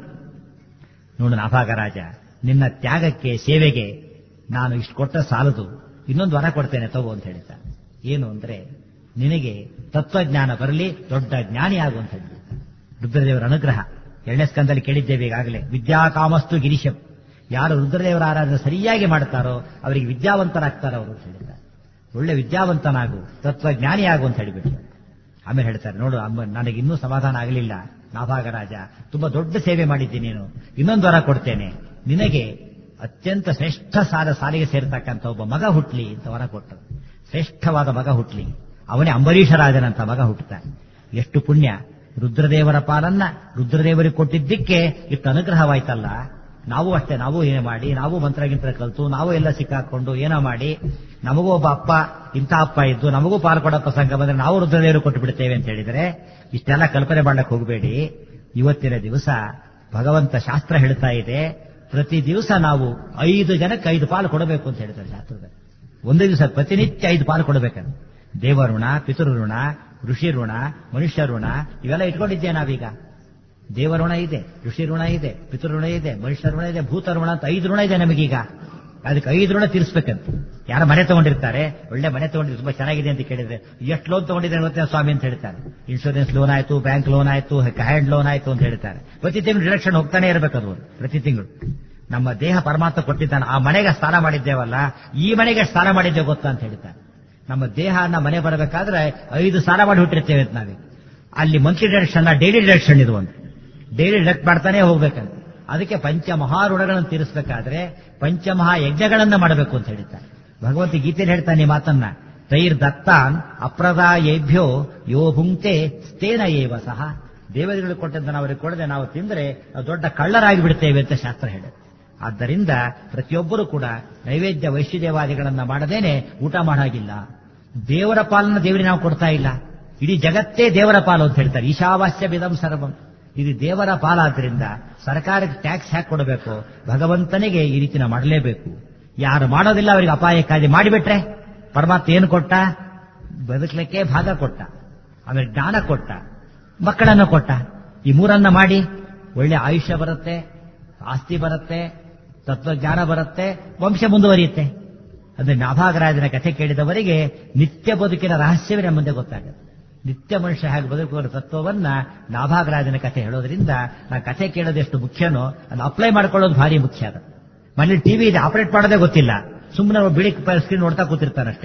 ನೋಡು ನಾಭಾಗರಾಜ ನಿನ್ನ ತ್ಯಾಗಕ್ಕೆ ಸೇವೆಗೆ ನಾನು ಇಷ್ಟು ಕೊಟ್ಟ ಸಾಲದು ಇನ್ನೊಂದು ವರ ಕೊಡ್ತೇನೆ ತಗೋ ಅಂತ ಹೇಳಿದ್ದ ಏನು ಅಂದ್ರೆ ನಿನಗೆ ತತ್ವಜ್ಞಾನ ಬರಲಿ ದೊಡ್ಡ ಜ್ಞಾನಿ ಆಗು ಅಂತ ಹೇಳಿದ ರುದ್ರದೇವರ ಅನುಗ್ರಹ ಎರಡನೇ ಸ್ಕಂದಲ್ಲಿ ಕೇಳಿದ್ದೇವೆ ಈಗಾಗಲೇ ವಿದ್ಯಾಕಾಮಸ್ತು ಗಿರೀಶಂ ಯಾರು ರುದ್ರದೇವರ ಆರಾಧನೆ ಸರಿಯಾಗಿ ಮಾಡ್ತಾರೋ ಅವರಿಗೆ ವಿದ್ಯಾವಂತರಾಗ್ತಾರೆ ಅವರು ಅಂತ ಹೇಳಿದ್ದಾರೆ ಒಳ್ಳೆ ವಿದ್ಯಾವಂತನಾಗು ತತ್ವಜ್ಞಾನಿ ಆಗು ಅಂತ ಹೇಳಿಬಿಟ್ಟು ಆಮೇಲೆ ಹೇಳ್ತಾರೆ ನೋಡು ಅಮ್ಮ ನನಗೆ ಇನ್ನೂ ಸಮಾಧಾನ ಆಗಲಿಲ್ಲ ನಾಭಾಗರಾಜ ತುಂಬಾ ದೊಡ್ಡ ಸೇವೆ ಮಾಡಿದ್ದೀನಿ ನೀನು ಇನ್ನೊಂದು ವರ ಕೊಡ್ತೇನೆ ನಿನಗೆ ಅತ್ಯಂತ ಶ್ರೇಷ್ಠ ಸಾಲ ಸಾಲಿಗೆ ಸೇರ್ತಕ್ಕಂಥ ಒಬ್ಬ ಮಗ ಹುಟ್ಲಿ ಅಂತ ವರ ಕೊಟ್ಟರು ಶ್ರೇಷ್ಠವಾದ ಮಗ ಹುಟ್ಲಿ ಅವನೇ ಅಂಬರೀಷರಾಜನಂತ ಮಗ ಹುಟ್ಟುತ್ತಾನೆ ಎಷ್ಟು ಪುಣ್ಯ ರುದ್ರದೇವರ ಪಾಲನ್ನ ರುದ್ರದೇವರಿಗೆ ಕೊಟ್ಟಿದ್ದಕ್ಕೆ ಇಷ್ಟು ಅನುಗ್ರಹವಾಯ್ತಲ್ಲ ನಾವು ಅಷ್ಟೇ ನಾವು ಏನೇ ಮಾಡಿ ನಾವು ಮಂತ್ರಗಿಂತ್ರ ಕಲ್ತು ನಾವು ಎಲ್ಲ ಸಿಕ್ಕಾಕೊಂಡು ಏನೋ ಮಾಡಿ ನಮಗೂ ಒಬ್ಬ ಅಪ್ಪ ಇಂಥ ಅಪ್ಪ ಇದ್ದು ನಮಗೂ ಪಾಲು ಕೊಡೋ ಪ್ರಸಂಗ ಬಂದ್ರೆ ನಾವು ರುದ್ರದೇವರು ಕೊಟ್ಟು ಬಿಡ್ತೇವೆ ಅಂತ ಹೇಳಿದ್ರೆ ಇಷ್ಟೆಲ್ಲ ಕಲ್ಪನೆ ಮಾಡಕ್ ಹೋಗಬೇಡಿ ಇವತ್ತಿನ ದಿವಸ ಭಗವಂತ ಶಾಸ್ತ್ರ ಹೇಳ್ತಾ ಇದೆ ಪ್ರತಿ ದಿವಸ ನಾವು ಐದು ಜನಕ್ಕೆ ಐದು ಪಾಲು ಕೊಡಬೇಕು ಅಂತ ಹೇಳ್ತಾರೆ ಶಾಸ್ತ್ರದಲ್ಲಿ ಒಂದು ದಿವಸ ಪ್ರತಿನಿತ್ಯ ಐದು ಪಾಲು ಕೊಡಬೇಕಂತ ದೇವಋಣ ಪಿತೃಋಣ ಋಷಿ ಋಣ ಮನುಷ್ಯ ಋಣ ಇವೆಲ್ಲ ಇಟ್ಕೊಂಡಿದ್ದೆ ನಾವೀಗ ದೇವಋಣ ಇದೆ ಋಷಿ ಋಣ ಇದೆ ಪಿತೃಋಣ ಇದೆ ಮನುಷ್ಯ ಋಣ ಇದೆ ಭೂತ ಋಣ ಅಂತ ಐದು ಋಣ ಇದೆ ನಮಗೀಗ ಅದಕ್ಕೆ ಐದು ಋಣ ತೀರಿಸ್ಬೇಕಂತ ಯಾರ ಮನೆ ತಗೊಂಡಿರ್ತಾರೆ ಒಳ್ಳೆ ಮನೆ ತಗೊಂಡಿದ್ರೆ ತುಂಬಾ ಚೆನ್ನಾಗಿದೆ ಅಂತ ಕೇಳಿದ್ರೆ ಎಷ್ಟು ಲೋನ್ ತಗೊಂಡಿದ್ದಾರೆ ಗೊತ್ತಿಲ್ಲ ಸ್ವಾಮಿ ಅಂತ ಹೇಳ್ತಾರೆ ಇನ್ಶೂರೆನ್ಸ್ ಲೋನ್ ಆಯ್ತು ಬ್ಯಾಂಕ್ ಲೋನ್ ಆಯ್ತು ಹ್ಯಾಂಡ್ ಲೋನ್ ಆಯ್ತು ಅಂತ ಹೇಳ್ತಾರೆ ಪ್ರತಿ ತಿಂಗಳು ಡಿಡಕ್ಷನ್ ಹೋಗ್ತಾನೆ ಇರಬೇಕು ಅದು ಪ್ರತಿ ತಿಂಗಳು ನಮ್ಮ ದೇಹ ಪರಮಾತ್ಮ ಕೊಟ್ಟಿದ್ದಾನೆ ಆ ಮನೆಗೆ ಸ್ನಾನ ಮಾಡಿದ್ದೇವಲ್ಲ ಈ ಮನೆಗೆ ಸ್ನಾನ ಮಾಡಿದ್ದೇವೆ ಗೊತ್ತಾ ಅಂತ ಹೇಳ್ತಾರೆ ನಮ್ಮ ದೇಹ ಮನೆ ಬರಬೇಕಾದ್ರೆ ಐದು ಸ್ನಾನ ಮಾಡಿ ಹುಟ್ಟಿರ್ತೇವೆ ಅಂತ ನಾವೇ ಅಲ್ಲಿ ಮಂತ್ಲಿ ಡಿಡಕ್ಷನ್ ಡೈಲಿ ಡಿಡಕ್ಷನ್ ಇದು ಒಂದು ಡೈಲಿ ಡಿಡಕ್ಟ್ ಮಾಡ್ತಾನೆ ಹೋಗ್ಬೇಕಂತ ಅದಕ್ಕೆ ಪಂಚಮಹಾಋಣಗಳನ್ನು ತೀರಿಸಬೇಕಾದ್ರೆ ಪಂಚಮಹಾ ಯಜ್ಞಗಳನ್ನ ಮಾಡಬೇಕು ಅಂತ ಹೇಳ್ತಾರೆ ಭಗವಂತ ಗೀತೆಯಲ್ಲಿ ಹೇಳ್ತಾನೆ ಈ ಮಾತನ್ನ ತೈರ್ ದತ್ತಾನ್ ಅಪ್ರದಾಯೇಭ್ಯೋ ಯೋ ಭುಂಕ್ತೆ ಸ್ಥೇನ ಏವ ಸಹ ದೇವತೆಗಳು ಕೊಟ್ಟದ್ದನ್ನು ಅವರಿಗೆ ಕೊಡದೆ ನಾವು ತಿಂದ್ರೆ ನಾವು ದೊಡ್ಡ ಕಳ್ಳರಾಗಿ ಬಿಡ್ತೇವೆ ಅಂತ ಶಾಸ್ತ್ರ ಹೇಳುತ್ತೆ ಆದ್ದರಿಂದ ಪ್ರತಿಯೊಬ್ಬರು ಕೂಡ ನೈವೇದ್ಯ ವೈಶ್ಯದೇವಾದಿಗಳನ್ನ ಮಾಡದೇನೆ ಊಟ ಮಾಡಾಗಿಲ್ಲ ದೇವರ ಪಾಲನ್ನ ದೇವರಿಗೆ ನಾವು ಕೊಡ್ತಾ ಇಲ್ಲ ಇಡೀ ಜಗತ್ತೇ ದೇವರ ಪಾಲು ಅಂತ ಹೇಳ್ತಾರೆ ಈಶಾವಾಸ್ಯ ಬಿದಂ ಸರ್ವಂ ಇದು ದೇವರ ಪಾಲಾದ್ರಿಂದ ಸರ್ಕಾರಕ್ಕೆ ಟ್ಯಾಕ್ಸ್ ಹ್ಯಾಕ್ ಕೊಡಬೇಕು ಭಗವಂತನಿಗೆ ಈ ರೀತಿನ ಮಾಡಲೇಬೇಕು ಯಾರು ಮಾಡೋದಿಲ್ಲ ಅವರಿಗೆ ಅಪಾಯಕ್ಕಾಗಿ ಮಾಡಿಬಿಟ್ರೆ ಪರಮಾತ್ಮ ಏನು ಕೊಟ್ಟ ಬದುಕಲಿಕ್ಕೆ ಭಾಗ ಕೊಟ್ಟ ಆಮೇಲೆ ಜ್ಞಾನ ಕೊಟ್ಟ ಮಕ್ಕಳನ್ನು ಕೊಟ್ಟ ಈ ಮೂರನ್ನ ಮಾಡಿ ಒಳ್ಳೆ ಆಯುಷ್ಯ ಬರುತ್ತೆ ಆಸ್ತಿ ಬರುತ್ತೆ ತತ್ವಜ್ಞಾನ ಬರುತ್ತೆ ವಂಶ ಮುಂದುವರಿಯುತ್ತೆ ಅಂದ್ರೆ ನಾಭಾಗರಾಜನ ಕಥೆ ಕೇಳಿದವರಿಗೆ ನಿತ್ಯ ಬದುಕಿನ ರಹಸ್ಯವೇ ನಮ್ಮ ಮುಂದೆ ಗೊತ್ತಾಗುತ್ತೆ ನಿತ್ಯ ಮನುಷ್ಯ ಹೇಗೆ ಬದುಕುವ ತತ್ವವನ್ನ ನಾಭಾಗರಾಜನ ಕಥೆ ಹೇಳೋದ್ರಿಂದ ನಾ ಕಥೆ ಕೇಳೋದು ಎಷ್ಟು ಮುಖ್ಯನೋ ಅದನ್ನ ಅಪ್ಲೈ ಮಾಡ್ಕೊಳ್ಳೋದು ಭಾರಿ ಮುಖ್ಯ ಅದು ಮನೇಲಿ ಟಿವಿ ಇದೆ ಆಪರೇಟ್ ಮಾಡೋದೇ ಗೊತ್ತಿಲ್ಲ ಸುಮ್ಮನೆ ಬಿಳಿ ಸ್ಕ್ರೀನ್ ನೋಡ್ತಾ ಕೂತಿರ್ತಾನಷ್ಟೇ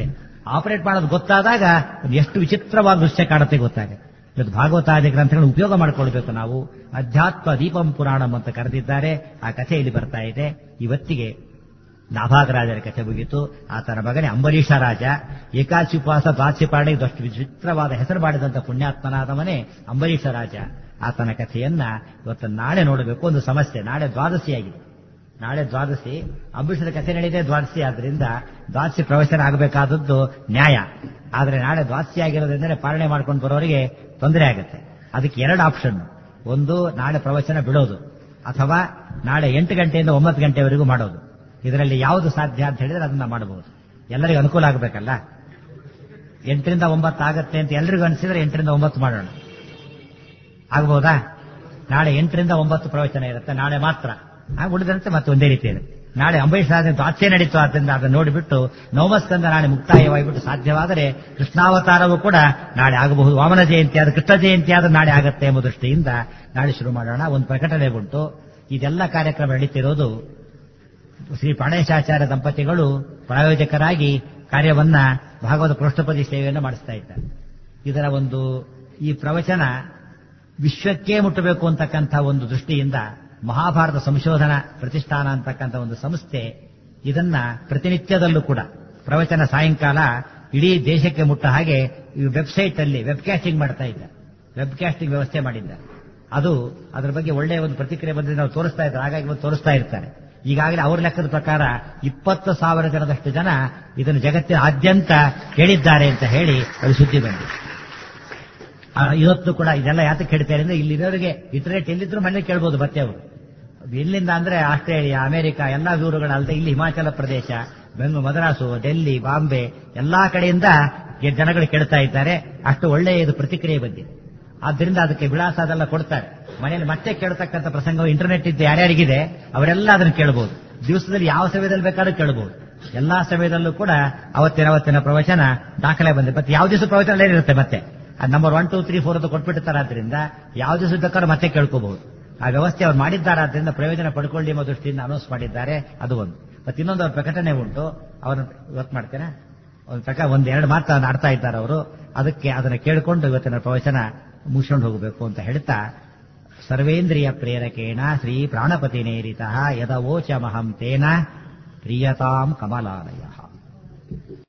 ಆಪರೇಟ್ ಮಾಡೋದು ಗೊತ್ತಾದಾಗ ಅದು ಎಷ್ಟು ವಿಚಿತ್ರವಾದ ದೃಶ್ಯ ಕಾಣುತ್ತೆ ಗೊತ್ತಾಗುತ್ತೆ ಇವತ್ತು ಭಾಗವತಾದಿ ಗ್ರಂಥಗಳನ್ನು ಉಪಯೋಗ ಮಾಡಿಕೊಳ್ಬೇಕು ನಾವು ಅಧ್ಯಾತ್ಮ ದೀಪಂ ಪುರಾಣಂ ಅಂತ ಕರೆದಿದ್ದಾರೆ ಆ ಕಥೆ ಇಲ್ಲಿ ಬರ್ತಾ ಇದೆ ಇವತ್ತಿಗೆ ನಾಭಾಗರಾಜರ ಕಥೆ ಮುಗಿತು ಆತನ ಮಗನೇ ಅಂಬರೀಷ ರಾಜ ಏಕಾಚಿ ಉಪವಾಸ ದ್ವಾದಶಿ ಪಾರಣೆ ಇದಷ್ಟು ವಿಚಿತ್ರವಾದ ಹೆಸರು ಮಾಡಿದಂತ ಪುಣ್ಯಾತ್ಮನಾದವನೇ ಅಂಬರೀಷ ರಾಜ ಆತನ ಕಥೆಯನ್ನ ಇವತ್ತು ನಾಳೆ ನೋಡಬೇಕು ಒಂದು ಸಮಸ್ಯೆ ನಾಳೆ ದ್ವಾದಶಿಯಾಗಿದೆ ನಾಳೆ ದ್ವಾದಶಿ ಅಂಬರೀಷರ ಕಥೆ ನಡೆಯದೆ ದ್ವಾದಶಿ ಆದ್ರಿಂದ ದ್ವಾದಶಿ ಪ್ರವಚನ ಆಗಬೇಕಾದದ್ದು ನ್ಯಾಯ ಆದ್ರೆ ನಾಳೆ ದ್ವಾದಶಿ ಆಗಿರೋದ್ರಿಂದ ಪಾಲನೆ ಮಾಡ್ಕೊಂಡು ಬರೋರಿಗೆ ತೊಂದರೆ ಆಗುತ್ತೆ ಅದಕ್ಕೆ ಎರಡು ಆಪ್ಷನ್ ಒಂದು ನಾಳೆ ಪ್ರವಚನ ಬಿಡೋದು ಅಥವಾ ನಾಳೆ ಎಂಟು ಗಂಟೆಯಿಂದ ಒಂಬತ್ತು ಗಂಟೆವರೆಗೂ ಮಾಡೋದು ಇದರಲ್ಲಿ ಯಾವುದು ಸಾಧ್ಯ ಅಂತ ಹೇಳಿದ್ರೆ ಅದನ್ನ ಮಾಡಬಹುದು ಎಲ್ಲರಿಗೂ ಅನುಕೂಲ ಆಗಬೇಕಲ್ಲ ಎಂಟರಿಂದ ಒಂಬತ್ತು ಆಗತ್ತೆ ಅಂತ ಎಲ್ರಿಗೂ ಅನಿಸಿದ್ರೆ ಎಂಟರಿಂದ ಒಂಬತ್ತು ಮಾಡೋಣ ಆಗ್ಬಹುದಾ ನಾಳೆ ಎಂಟರಿಂದ ಒಂಬತ್ತು ಪ್ರವಚನ ಇರುತ್ತೆ ನಾಳೆ ಮಾತ್ರ ಆ ಉಳಿದಂತೆ ಮತ್ತೆ ಒಂದೇ ರೀತಿ ಇದೆ ನಾಳೆ ಅಂಬರೀಷ್ ರಾಜ ಆಚೆ ನಡೀತು ಆದ್ದರಿಂದ ಅದನ್ನು ನೋಡಿಬಿಟ್ಟು ನವಮಸ್ಕಂದ ನಾಳೆ ಮುಕ್ತಾಯವಾಗಿಬಿಟ್ಟು ಸಾಧ್ಯವಾದರೆ ಕೃಷ್ಣಾವತಾರವೂ ಕೂಡ ನಾಳೆ ಆಗಬಹುದು ವಾಮನ ಜಯಂತಿ ಆದ ಕೃಷ್ಣ ಜಯಂತಿ ಆದ ನಾಳೆ ಆಗತ್ತೆ ಎಂಬ ದೃಷ್ಟಿಯಿಂದ ನಾಳೆ ಶುರು ಮಾಡೋಣ ಒಂದು ಪ್ರಕಟಣೆ ಉಂಟು ಇದೆಲ್ಲ ಕಾರ್ಯಕ್ರಮ ನಡೀತಿರೋದು ಶ್ರೀ ಪ್ರಾಣೇಶಾಚಾರ್ಯ ದಂಪತಿಗಳು ಪ್ರಾಯೋಜಕರಾಗಿ ಕಾರ್ಯವನ್ನ ಭಾಗವತ ಪೃಷ್ಠಪತಿ ಸೇವೆಯನ್ನು ಮಾಡಿಸ್ತಾ ಇದ್ದಾರೆ ಇದರ ಒಂದು ಈ ಪ್ರವಚನ ವಿಶ್ವಕ್ಕೆ ಮುಟ್ಟಬೇಕು ಅಂತಕ್ಕಂಥ ಒಂದು ದೃಷ್ಟಿಯಿಂದ ಮಹಾಭಾರತ ಸಂಶೋಧನಾ ಪ್ರತಿಷ್ಠಾನ ಅಂತಕ್ಕಂಥ ಒಂದು ಸಂಸ್ಥೆ ಇದನ್ನ ಪ್ರತಿನಿತ್ಯದಲ್ಲೂ ಕೂಡ ಪ್ರವಚನ ಸಾಯಂಕಾಲ ಇಡೀ ದೇಶಕ್ಕೆ ಮುಟ್ಟ ಹಾಗೆ ಈ ವೆಬ್ಸೈಟ್ ಅಲ್ಲಿ ವೆಬ್ಕಾಸ್ಟಿಂಗ್ ಮಾಡ್ತಾ ಇದ್ದಾರೆ ವೆಬ್ಕಾಸ್ಟಿಂಗ್ ವ್ಯವಸ್ಥೆ ಮಾಡಿದ್ದಾರೆ ಅದು ಅದರ ಬಗ್ಗೆ ಒಳ್ಳೆಯ ಒಂದು ಪ್ರತಿಕ್ರಿಯೆ ಬಂದ್ರೆ ನಾವು ತೋರಿಸ್ತಾ ಇದ್ದಾರೆ ಹಾಗಾಗಿ ಒಂದು ತೋರಿಸ್ತಾ ಇರ್ತಾರೆ ಈಗಾಗಲೇ ಅವ್ರ ಲೆಕ್ಕದ ಪ್ರಕಾರ ಇಪ್ಪತ್ತು ಸಾವಿರ ಜನದಷ್ಟು ಜನ ಇದನ್ನು ಜಗತ್ತಿನ ಆದ್ಯಂತ ಕೇಳಿದ್ದಾರೆ ಅಂತ ಹೇಳಿ ಅದು ಸುದ್ದಿ ಬಂದಿದೆ ಆ, ಇವತ್ತು ಕೂಡ ಇದೆಲ್ಲ ಯಾತಕ್ಕೆ ಹೇಳ್ತಾರೆ ಅಂದ್ರೆ ಇಲ್ಲಿರೋರಿಗೆ ಇಂಟರ್ನೆಟ್ ಎಲ್ಲಿದ್ರು ಮನೆ ಕೇಳ್ಬೋದು ಮತ್ತೆ ಅವರು ಎಲ್ಲಿಂದ ಅಂದ್ರೆ ಆಸ್ಟ್ರೇಲಿಯಾ ಅಮೆರಿಕ ಎಲ್ಲಾ ದೂರುಗಳಲ್ಲದೆ ಇಲ್ಲಿ ಹಿಮಾಚಲ ಪ್ರದೇಶ ಬೆಂಗಳೂರು ಮದ್ರಾಸು ಡೆಲ್ಲಿ ಬಾಂಬೆ ಎಲ್ಲಾ ಕಡೆಯಿಂದ ಗೆ- ಜನಗಳು ಕೇಳ್ತಾ ಇದ್ದಾರೆ ಅಷ್ಟು ಒಳ್ಳೆಯ ಇದು ಪ್ರತಿಕ್ರಿಯೆ ಬಂದಿದೆ ಆದ್ದರಿಂದ ಅದಕ್ಕೆ ವಿಳಾಸ ಅದೆಲ್ಲ ಕೊಡ್ತಾರೆ ಮನೆಯಲ್ಲಿ ಮತ್ತೆ ಕೇಳತಕ್ಕಂಥ ಪ್ರಸಂಗ ಇಂಟರ್ನೆಟ್ ಇದ್ದು ಯಾರ್ಯಾರಿಗಿದೆ ಅವರೆಲ್ಲ ಅದನ್ನು ಕೇಳಬಹುದು ದಿವಸದಲ್ಲಿ ಯಾವ ಸಮಯದಲ್ಲಿ ಬೇಕಾದ್ರೂ ಕೇಳಬಹುದು ಎಲ್ಲಾ ಸಮಯದಲ್ಲೂ ಕೂಡ ಅವತ್ತಿನ ಅವತ್ತಿನ ಪ್ರವಚನ ದಾಖಲೆ ಬಂದಿದೆ ಮತ್ತೆ ಯಾವ ದಿವಸ ಪ್ರವಚನ ಇರುತ್ತೆ ಮತ್ತೆ number one two three four ಅಂತ ಕೊಟ್ಬಿಟ್ಟಿರ್ತಾರೆ ಆದ್ರಿಂದ ಯಾವ ದಿವಸ ಬೇಕಾದ್ರೂ ಮತ್ತೆ ಕೇಳ್ಕೋಬಹುದು ಆ ವ್ಯವಸ್ಥೆ ಅವ್ರು ಮಾಡಿದ್ದಾರೆ ಆದ್ರಿಂದ ಪ್ರಯೋಜನ ಪಡ್ಕೊಳ್ಳಿ ಎಂಬ ದೃಷ್ಟಿಯಿಂದ ಅನೌನ್ಸ್ ಮಾಡಿದ್ದಾರೆ ಅದು ಒಂದು ಮತ್ತೆ ಇನ್ನೊಂದು ಅವ್ರ ಪ್ರಕಟಣೆ ಉಂಟು ಅವ್ರನ್ನ ಇವತ್ತು ಮಾಡ್ತೇನೆ ಒಂದು ಪ್ರಕಾರ ಒಂದ್ ಎರಡು ಮಾತು ಆಡ್ತಾ ಇದ್ದಾರೆ ಅವರು ಅದಕ್ಕೆ ಅದನ್ನ ಕೇಳಿಕೊಂಡು ಇವತ್ತಿನ ಪ್ರವಚನ ಮುಗಿಸ್ಕೊಂಡು ಹೋಗಬೇಕು ಅಂತ ಹೇಳ್ತಾ ಸರ್ವೇಂದ್ರಿಯ ಪ್ರೇರಕೇಣ ಶ್ರೀ ಪ್ರಾಣಪತಿ ನೇರಿತ ಯದವೋಚಮಹಂ ತೇನ ಪ್ರಿಯತಾಂ ಕಮಲಾಲಯ